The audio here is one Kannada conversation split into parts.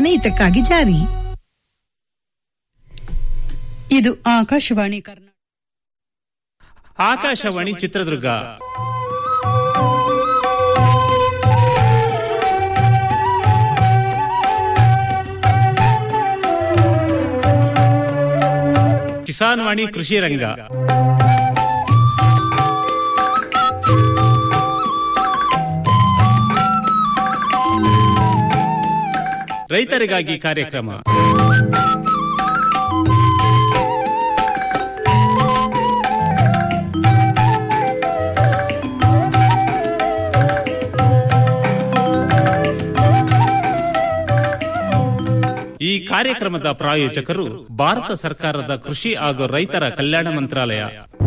ಜನಹಿತಕ್ಕಾಗಿ ಜಾರಿ ಇದು ಆಕಾಶವಾಣಿ ಕರ್ನಾಟಕ ಆಕಾಶವಾಣಿ ಚಿತ್ರದುರ್ಗ ಕಿಸಾನ್ ವಾಣಿ ಕೃಷಿ ರಂಗ ರೈತರಿಗಾಗಿ ಕಾರ್ಯಕ್ರಮ ಈ ಕಾರ್ಯಕ್ರಮದ ಪ್ರಾಯೋಜಕರು ಭಾರತ ಸರ್ಕಾರದ ಕೃಷಿ ಹಾಗೂ ರೈತರ ಕಲ್ಯಾಣ ಮಂತ್ರಾಲಯ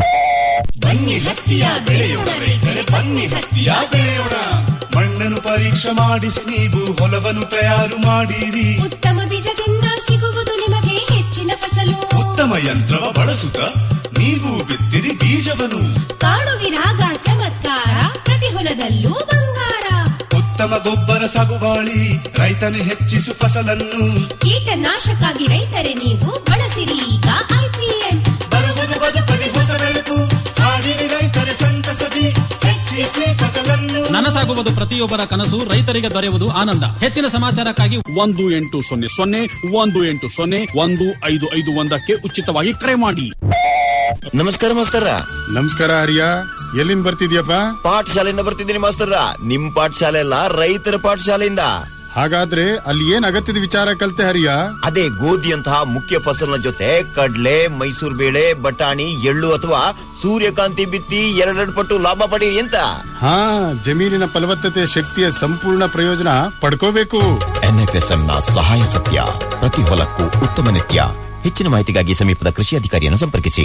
ಬನ್ನಿ ಹತ್ತಿಯ ಬೆಳೆಯೋಣ ರೈತರೆ ಬನ್ನಿ ಹತ್ತಿಯ ಬೆಳೆಯೋಣ ಮಣ್ಣನ್ನು ಪರೀಕ್ಷೆ ಮಾಡಿಸಿ ನೀವು ಹೊಲವನ್ನು ತಯಾರು ಮಾಡಿರಿ ಉತ್ತಮ ಬೀಜದಿಂದ ಸಿಗುವುದು ನಿಮಗೆ ಹೆಚ್ಚಿನ ಫಸಲು ಉತ್ತಮ ಯಂತ್ರವ ಬಳಸುತ್ತ ನೀವು ಬಿತ್ತಿರಿ ಬೀಜವನ್ನು ಕಾಣುವಿರಾಗ ಚಮತ್ಕಾರ ಪ್ರತಿ ಹೊಲದಲ್ಲೂ ಬಂಗಾರ ಉತ್ತಮ ಗೊಬ್ಬರ ಸಾಗುವಾಳಿ ರೈತನು ಹೆಚ್ಚಿಸು ಫಸಲನ್ನು ಕೀಟನಾಶಕ್ಕಾಗಿ ರೈತರೆ ನೀವು ಬಳಸಿರಿ ಈಗ ಐಪಿಎಲ್ ಬರುವುದು ಬದುಕಲಿ ಹೊಸ ಬೆಳಕು ಹಾಡಿರಿ ರೈತರೆ ಸಂತಸದಿ ಹೆಚ್ಚಿಸಿ ಫಸಲನ್ನು ನನಸಾಗುವುದು ಪ್ರತಿಯೊಬ್ಬರ ಕನಸು ರೈತರಿಗೆ ದೊರೆಯುವುದು ಆನಂದ ಹೆಚ್ಚಿನ ಸಮಾಚಾರಕ್ಕಾಗಿ ಒಂದು ಎಂಟು ಸೊನ್ನೆ ಸೊನ್ನೆ ಒಂದು ಎಂಟು ಸೊನ್ನೆ ಒಂದು ಐದು ಐದು ಒಂದಕ್ಕೆ ಉಚಿತವಾಗಿ ಕರೆ ಮಾಡಿ ನಮಸ್ಕಾರ ಮಾಸ್ತರ ನಮಸ್ಕಾರ ಹರಿಯ ಎಲ್ಲಿಂದ ಬರ್ತಿದ್ಯಪ್ಪ ಪಾಠಶಾಲೆಯಿಂದ ಬರ್ತಿದ್ದೀನಿ ಮಾಸ್ತರ ನಿಮ್ ಪಾಠಶಾಲೆ ಅಲ್ಲ ರೈತರ ಪಾಠಶಾಲೆಯಿಂದ ಹಾಗಾದ್ರೆ ಅಲ್ಲಿ ಏನ್ ಅಗತ್ಯದ ವಿಚಾರ ಕಲ್ತೆ ಹರಿಯ ಅದೇ ಗೋಧಿಯಂತಹ ಮುಖ್ಯ ಫಸಲಿನ ಜೊತೆ ಕಡ್ಲೆ ಮೈಸೂರು ಬೇಳೆ ಬಟಾಣಿ ಎಳ್ಳು ಅಥವಾ ಸೂರ್ಯಕಾಂತಿ ಬಿತ್ತಿ ಎರಡೆರಡು ಪಟ್ಟು ಲಾಭ ಪಡೀರಿ ಅಂತ ಹಾ ಜಮೀನಿನ ಫಲವತ್ತತೆ ಶಕ್ತಿಯ ಸಂಪೂರ್ಣ ಪ್ರಯೋಜನ ಪಡ್ಕೋಬೇಕು ಎನ್ಎಫ್ಎಸ್ಎಂ ನ ಸಹಾಯ ಸತ್ಯ ಪ್ರತಿ ಹೊಲಕ್ಕೂ ಉತ್ತಮ ನಿತ್ಯ ಹೆಚ್ಚಿನ ಮಾಹಿತಿಗಾಗಿ ಸಮೀಪದ ಕೃಷಿ ಅಧಿಕಾರಿಯನ್ನು ಸಂಪರ್ಕಿಸಿ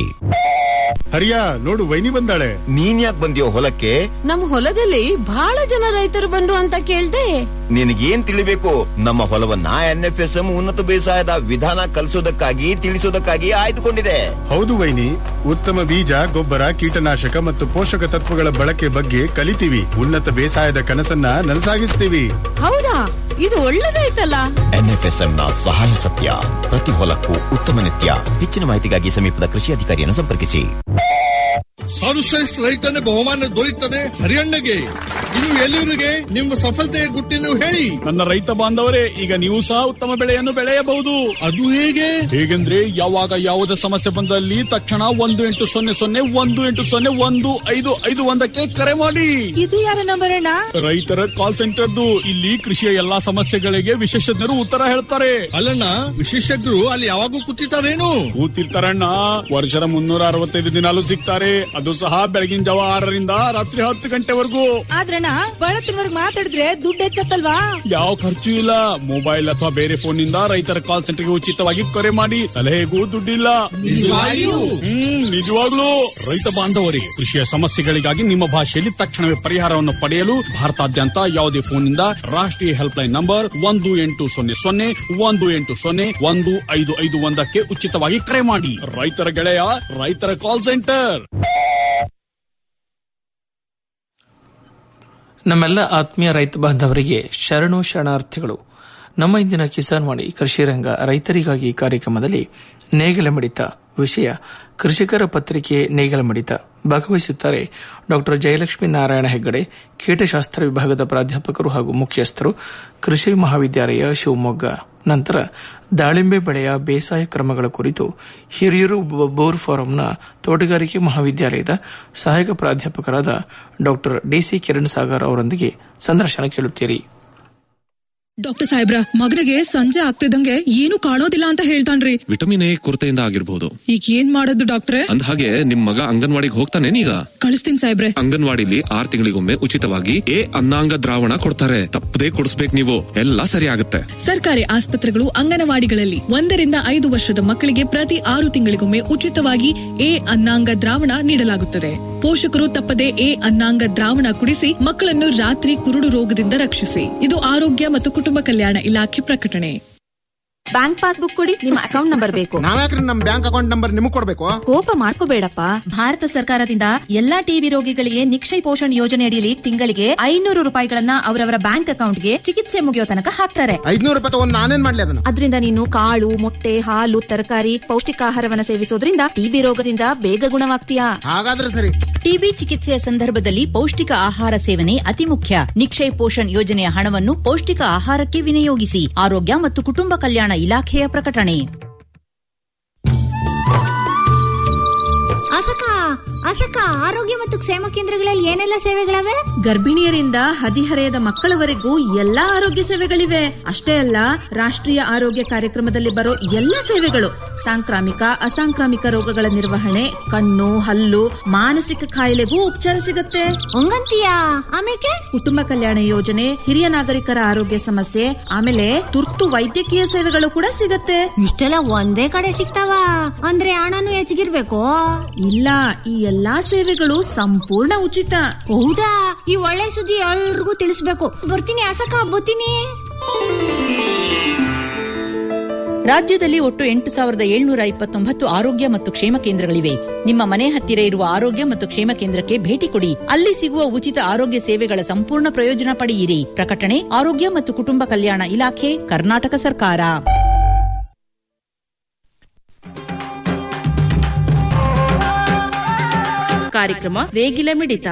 ಹರಿಯ ನೋಡು ವೈನಿ ಬಂದಾಳೆ ನೀನ್ ಯಾಕೆ ಬಂದಿಯೋ ಹೊಲಕ್ಕೆ ನಮ್ ಹೊಲದಲ್ಲಿ ಬಹಳ ಜನ ರೈತರು ಬಂದ್ರು ಅಂತ ಕೇಳ್ದೆ ನಿನಗೇನ್ ತಿಳಿಬೇಕು ನಮ್ಮ ಹೊಲವನ್ನ ಎನ್ಎಫ್ಎಸ್ಎಂ ಉನ್ನತ ಬೇಸಾಯದ ವಿಧಾನ ಕಲಿಸೋದಕ್ಕಾಗಿ ತಿಳಿಸೋದಕ್ಕಾಗಿ ಆಯ್ದುಕೊಂಡಿದೆ ಹೌದು ವೈನಿ ಉತ್ತಮ ಬೀಜ ಗೊಬ್ಬರ ಕೀಟನಾಶಕ ಮತ್ತು ಪೋಷಕ ತತ್ವಗಳ ಬಳಕೆ ಬಗ್ಗೆ ಕಲಿತೀವಿ ಉನ್ನತ ಬೇಸಾಯದ ಕನಸನ್ನ ನನಸಾಗಿಸ್ತೀವಿ ಹೌದಾ ಇದು ಒಳ್ಳೇದಾಯ್ತಲ್ಲ ಎನ್ಎಫ್ಎಸ್ಎಂ ನ ಸಹಾಯ ಸತ್ಯ ಪ್ರತಿ ಹೊಲಕ್ಕೂ ಉತ್ತಮ ನಿತ್ಯ ಹೆಚ್ಚಿನ ಮಾಹಿತಿಗಾಗಿ ಸಮೀಪದ ಕೃಷಿ ಅಧಿಕಾರಿಯನ್ನು ಸಂಪರ್ಕಿಸಿ ಸರ್ವಶ್ರೇಷ್ಠ ರೈತನ ಬಹುಮಾನ ದೊರೆಯುತ್ತದೆ ಹರಿಯಣ್ಣಗೆ ಇನ್ನು ಎಲ್ಲಿವರಿಗೆ ನಿಮ್ಮ ಸಫಲತೆಯ ಗುಟ್ಟಿನ ಹೇಳಿ ನನ್ನ ರೈತ ಬಾಂಧವರೇ ಈಗ ನೀವು ಸಹ ಉತ್ತಮ ಬೆಳೆಯನ್ನು ಬೆಳೆಯಬಹುದು ಅದು ಹೇಗೆ ಹೇಗೆಂದ್ರೆ ಯಾವಾಗ ಯಾವುದೇ ಸಮಸ್ಯೆ ಬಂದಲ್ಲಿ ತಕ್ಷಣ ಒಂದು ಎಂಟು ಸೊನ್ನೆ ಸೊನ್ನೆ ಒಂದು ಎಂಟು ಸೊನ್ನೆ ಒಂದು ಐದು ಐದು ಒಂದಕ್ಕೆ ಕರೆ ಮಾಡಿ ಇದು ಯಾರ ನಂಬರ್ ಅಣ್ಣ ರೈತರ ಕಾಲ್ ಸೆಂಟರ್ದು ಇಲ್ಲಿ ಕೃಷಿಯ ಎಲ್ಲಾ ಸಮಸ್ಯೆಗಳಿಗೆ ವಿಶೇಷಜ್ಞರು ಉತ್ತರ ಹೇಳ್ತಾರೆ ಅಲ್ಲಣ್ಣ ವಿಶೇಷಜ್ಞರು ಅಲ್ಲಿ ಯಾವಾಗೂ ಕೂತಿರ್ತಾರೇನು ಕೂತಿರ್ತಾರಣ್ಣ ವರ್ಷದ ಮುನ್ನೂರ ಅರವತ್ತೈದು ದಿನಾಲು ಸಿಗ್ತಾರೆ ಅದು ಸಹ ಬೆಳಗಿನ ಜಾವ ಆರರಿಂದ ರಾತ್ರಿ ಹತ್ತು ಗಂಟೆವರೆಗೂ ಆದ್ರಣ್ಣ ಬಳತ್ತಿನವರ್ಗ್ ಮಾತಾಡಿದ್ರೆ ದುಡ್ಡು ಹೆಚ್ಚತ್ತಲ್ವಾ ಯಾವ ಖರ್ಚು ಇಲ್ಲ ಮೊಬೈಲ್ ಅಥವಾ ಬೇರೆ ಫೋನ್ ನಿಂದ ರೈತರ ಕಾಲ್ ಸೆಂಟರ್ಗೆ ಉಚಿತವಾಗಿ ಕರೆ ಮಾಡಿ ಸಲಹೆಗೂ ದುಡ್ಡಿಲ್ಲ ನಿಜವಾಗಿಯೂ? ಹ್ಮ್ ನಿಜವಾಗ್ಲೂ ರೈತ ಬಾಂಧವರಿಗೆ ಕೃಷಿಯ ಸಮಸ್ಯೆಗಳಿಗಾಗಿ ನಿಮ್ಮ ಭಾಷೆಯಲ್ಲಿ ತಕ್ಷಣವೇ ಪರಿಹಾರವನ್ನು ಪಡೆಯಲು ಭಾರತಾದ್ಯಂತ ಯಾವುದೇ ಫೋನ್ ನಿಂದ ರಾಷ್ಟ್ರೀಯ ಹೆಲ್ಪ್ ಲೈನ್ ನಂಬರ್ ಒಂದು ಎಂಟು ಸೊನ್ನೆ ಸೊನ್ನೆ ಒಂದು ಎಂಟು ಸೊನ್ನೆ ಒಂದು ಐದು ಐದು ಒಂದಕ್ಕೆ ಉಚಿತವಾಗಿ ಕರೆ ಮಾಡಿ ರೈತರ ಗೆಳೆಯ ರೈತರ ಕಾಲ್ ಸೆಂಟರ್ ನಮ್ಮೆಲ್ಲ ಆತ್ಮೀಯ ರೈತ ಬಾಂಧವರಿಗೆ ಶರಣು ಶರಣಾರ್ಥಿಗಳು ನಮ್ಮ ಇಂದಿನ ಕಿಸಾನ್ ವಾಣಿ ಕೃಷಿ ರಂಗ ರೈತರಿಗಾಗಿ ಕಾರ್ಯಕ್ರಮದಲ್ಲಿ ನೇಗಿಲ ಮಿಡಿತ ವಿಷಯ ಕೃಷಿಕರ ಪತ್ರಿಕೆ ನೇಗಿಲ ಮಿಡಿತ ಭಾಗವಹಿಸುತ್ತಾರೆ ಡಾಕ್ಟರ್ ಜಯಲಕ್ಷ್ಮೀ ನಾರಾಯಣ ಹೆಗ್ಗಡೆ ಕೀಟಶಾಸ್ತ್ರ ವಿಭಾಗದ ಪ್ರಾಧ್ಯಾಪಕರು ಹಾಗೂ ಮುಖ್ಯಸ್ಥರು ಕೃಷಿ ಮಹಾವಿದ್ಯಾಲಯ ಶಿವಮೊಗ್ಗ ನಂತರ ದಾಳಿಂಬೆ ಬೆಳೆಯ ಬೇಸಾಯ ಕ್ರಮಗಳ ಕುರಿತು ಹಿರಿಯೂರು ಬ- ಬೋರ್ ಫಾರಂನ ತೋಟಗಾರಿಕೆ ಮಹಾವಿದ್ಯಾಲಯದ ಸಹಾಯಕ ಪ್ರಾಧ್ಯಾಪಕರಾದ ಡಾಕ್ಟರ್ ಡಿಸಿ ಕಿರಣ್ ಸಾಗರ್ ಅವರೊಂದಿಗೆ ಸಂದರ್ಶನ ಕೇಳುತ್ತೀರಿ ಡಾಕ್ಟರ್ ಸಾಹೇಬ್ರ ಮಗನಿಗೆ ಸಂಜೆ ಆಗ್ತಿದ್ದಂಗೆ ಏನು ಕಾಣೋದಿಲ್ಲ ಅಂತ ಹೇಳ್ತಾನ್ರಿ ವಿಟಮಿನ್ ಎ ಕೊರತೆಯಿಂದ ಆಗಿರ್ಬೋದು ಈಗ ಏನ್ ಮಾಡೋದು ಡಾಕ್ಟ್ರೆ ಅಂದ ಹಾಗೆ ನಿಮ್ ಮಗ ಅಂಗನವಾಡಿಗೆ ಹೋಗ್ತಾನೇನೀಗ ಕಳಿಸ್ತೀನಿ ಸಾಹೇಬ್ರೆ ಅಂಗನವಾಡಿಲಿ ಆರ್ ತಿಂಗಳಿಗೊಮ್ಮೆ ಉಚಿತವಾಗಿ ಎ ಅನ್ನಾಂಗ ದ್ರಾವಣ ಕೊಡ್ತಾರೆ ತಪ್ಪದೇ ಕೊಡಿಸ್ಬೇಕು ನೀವು ಎಲ್ಲ ಸರಿ ಆಗುತ್ತೆ ಸರ್ಕಾರಿ ಆಸ್ಪತ್ರೆಗಳು ಅಂಗನವಾಡಿಗಳಲ್ಲಿ ಒಂದರಿಂದ ಐದು ವರ್ಷದ ಮಕ್ಕಳಿಗೆ ಪ್ರತಿ ಆರು ತಿಂಗಳಿಗೊಮ್ಮೆ ಉಚಿತವಾಗಿ ಎ ಅನ್ನಾಂಗ ದ್ರಾವಣ ನೀಡಲಾಗುತ್ತದೆ ಪೋಷಕರು ತಪ್ಪದೆ ಎ ಅನ್ನಾಂಗ ದ್ರಾವಣ ಕುಡಿಸಿ ಮಕ್ಕಳನ್ನು ರಾತ್ರಿ ಕುರುಡು ರೋಗದಿಂದ ರಕ್ಷಿಸಿ ಇದು ಆರೋಗ್ಯ ಮತ್ತು ಕುಟುಂಬ ಕಲ್ಯಾಣ ಇಲಾಖೆ ಪ್ರಕಟಣೆ ಬ್ಯಾಂಕ್ ಪಾಸ್ಬುಕ್ ಕೊಡಿ ನಿಮ್ಮ ಅಕೌಂಟ್ ನಂಬರ್ ಬೇಕು ನಾವ್ಯಾಕ್ರಿ ನಮ್ ಬ್ಯಾಂಕ್ ಅಕೌಂಟ್ ನಂಬರ್ ನಿಮಗ್ ಕೊಡ್ಬೇಕು ಕೋಪ ಮಾಡ್ಕೋಬೇಡಪ್ಪ ಭಾರತ ಸರ್ಕಾರದಿಂದ ಎಲ್ಲಾ ಟಿಬಿ ರೋಗಿಗಳಿಗೆ ನಿಕ್ಷಯ್ ಪೋಷಣ್ ಯೋಜನೆ ಅಡಿಯಲ್ಲಿ ತಿಂಗಳಿಗೆ ಐನೂರು ರೂಪಾಯಿಗಳನ್ನ ಅವರವರ ಬ್ಯಾಂಕ್ ಅಕೌಂಟ್ಗೆ ಚಿಕಿತ್ಸೆ ಮುಗಿಯೋ ತನಕ ಹಾಕ್ತಾರೆ ಐದ್ನೂರು ರೂಪಾಯಿ ತಗೊಂಡ್ ನಾನೇನ್ ಮಾಡ್ಲಿ ಅದನ್ನ ಅದರಿಂದ ನೀನು ಕಾಳು ಮೊಟ್ಟೆ ಹಾಲು ತರಕಾರಿ ಪೌಷ್ಟಿಕಾಹಾರವನ್ನ ಸೇವಿಸೋದ್ರಿಂದ ಟಿಬಿ ರೋಗದಿಂದ ಬೇಗ ಗುಣವಾಗ್ತೀಯಾ ಹಾಗಾದ್ರೆ ಸರಿ ಟಿಬಿ ಚಿಕಿತ್ಸೆಯ ಸಂದರ್ಭದಲ್ಲಿ ಪೌಷ್ಟಿಕ ಆಹಾರ ಸೇವನೆ ಅತಿ ಮುಖ್ಯ ನಿಕ್ಷಯ್ ಪೋಷಣ್ ಯೋಜನೆಯ ಹಣವನ್ನು ಪೌಷ್ಟಿಕ ಆಹಾರಕ್ಕೆ ವಿನಿಯೋಗಿಸಿ ಆರೋಗ್ಯ ಮತ್ತು ಕುಟುಂಬ ಕಲ್ಯಾಣ ಇಲಾಖೆಯ ಪ್ರಕಟಣೆ ಅಸಕ ಅಸಕ ಆರೋಗ್ಯ ಮತ್ತು ಕ್ಷೇಮ ಕೇಂದ್ರಗಳಲ್ಲಿ ಏನೆಲ್ಲ ಸೇವೆಗಳವೆ ಗರ್ಭಿಣಿಯರಿಂದ ಹದಿಹರೆಯದ ಮಕ್ಕಳವರೆಗೂ ಎಲ್ಲಾ ಆರೋಗ್ಯ ಸೇವೆಗಳಿವೆ ಅಷ್ಟೇ ಅಲ್ಲ ರಾಷ್ಟ್ರೀಯ ಆರೋಗ್ಯ ಕಾರ್ಯಕ್ರಮದಲ್ಲಿ ಬರೋ ಎಲ್ಲ ಸೇವೆಗಳು ಸಾಂಕ್ರಾಮಿಕ ಅಸಾಂಕ್ರಾಮಿಕ ರೋಗಗಳ ನಿರ್ವಹಣೆ ಕಣ್ಣು ಹಲ್ಲು ಮಾನಸಿಕ ಕಾಯಿಲೆಗೂ ಉಪಚಾರ ಸಿಗುತ್ತೆ ಹಂಗಂತೀಯಾ ಆಮೇಲೆ ಕುಟುಂಬ ಕಲ್ಯಾಣ ಯೋಜನೆ ಹಿರಿಯ ನಾಗರಿಕರ ಆರೋಗ್ಯ ಸಮಸ್ಯೆ ಆಮೇಲೆ ತುರ್ತು ವೈದ್ಯಕೀಯ ಸೇವೆಗಳು ಕೂಡ ಸಿಗತ್ತೆ ಇಷ್ಟೆಲ್ಲ ಒಂದೇ ಕಡೆ ಸಿಗ್ತಾವ ಅಂದ್ರೆ ಹಣನು ಹೆಚ್ಚಿಗಿರ್ಬೇಕು ಇಲ್ಲ ಈ ಎಲ್ಲಾ ಸೇವೆಗಳು ಸಂಪೂರ್ಣ ಉಚಿತ ಹೌದಾ ಈ ಒಳ್ಳೆ ಸುದ್ದಿ ಎಲ್ರಿಗೂ ತಿಳಿಸ್ಬೇಕು ಬರ್ತೀನಿ ಅಸಕ ಬರ್ತೀನಿ ರಾಜ್ಯದಲ್ಲಿ ಒಟ್ಟು ಎಂಟು ಸಾವಿರದ ಏಳ್ನೂರ ಇಪ್ಪತ್ತೊಂಬತ್ತು ಆರೋಗ್ಯ ಮತ್ತು ಕ್ಷೇಮ ಕೇಂದ್ರಗಳಿವೆ ನಿಮ್ಮ ಮನೆ ಹತ್ತಿರ ಇರುವ ಆರೋಗ್ಯ ಮತ್ತು ಕ್ಷೇಮ ಕೇಂದ್ರಕ್ಕೆ ಭೇಟಿ ಕೊಡಿ ಅಲ್ಲಿ ಸಿಗುವ ಉಚಿತ ಆರೋಗ್ಯ ಸೇವೆಗಳ ಸಂಪೂರ್ಣ ಪ್ರಯೋಜನ ಪಡೆಯಿರಿ ಪ್ರಕಟಣೆ ಆರೋಗ್ಯ ಮತ್ತು ಕುಟುಂಬ ಕಲ್ಯಾಣ ಇಲಾಖೆ ಕರ್ನಾಟಕ ಸರ್ಕಾರ ಕಾರ್ಯಕ್ರಮ ನೇಗಿಲ ಮಿಡಿತ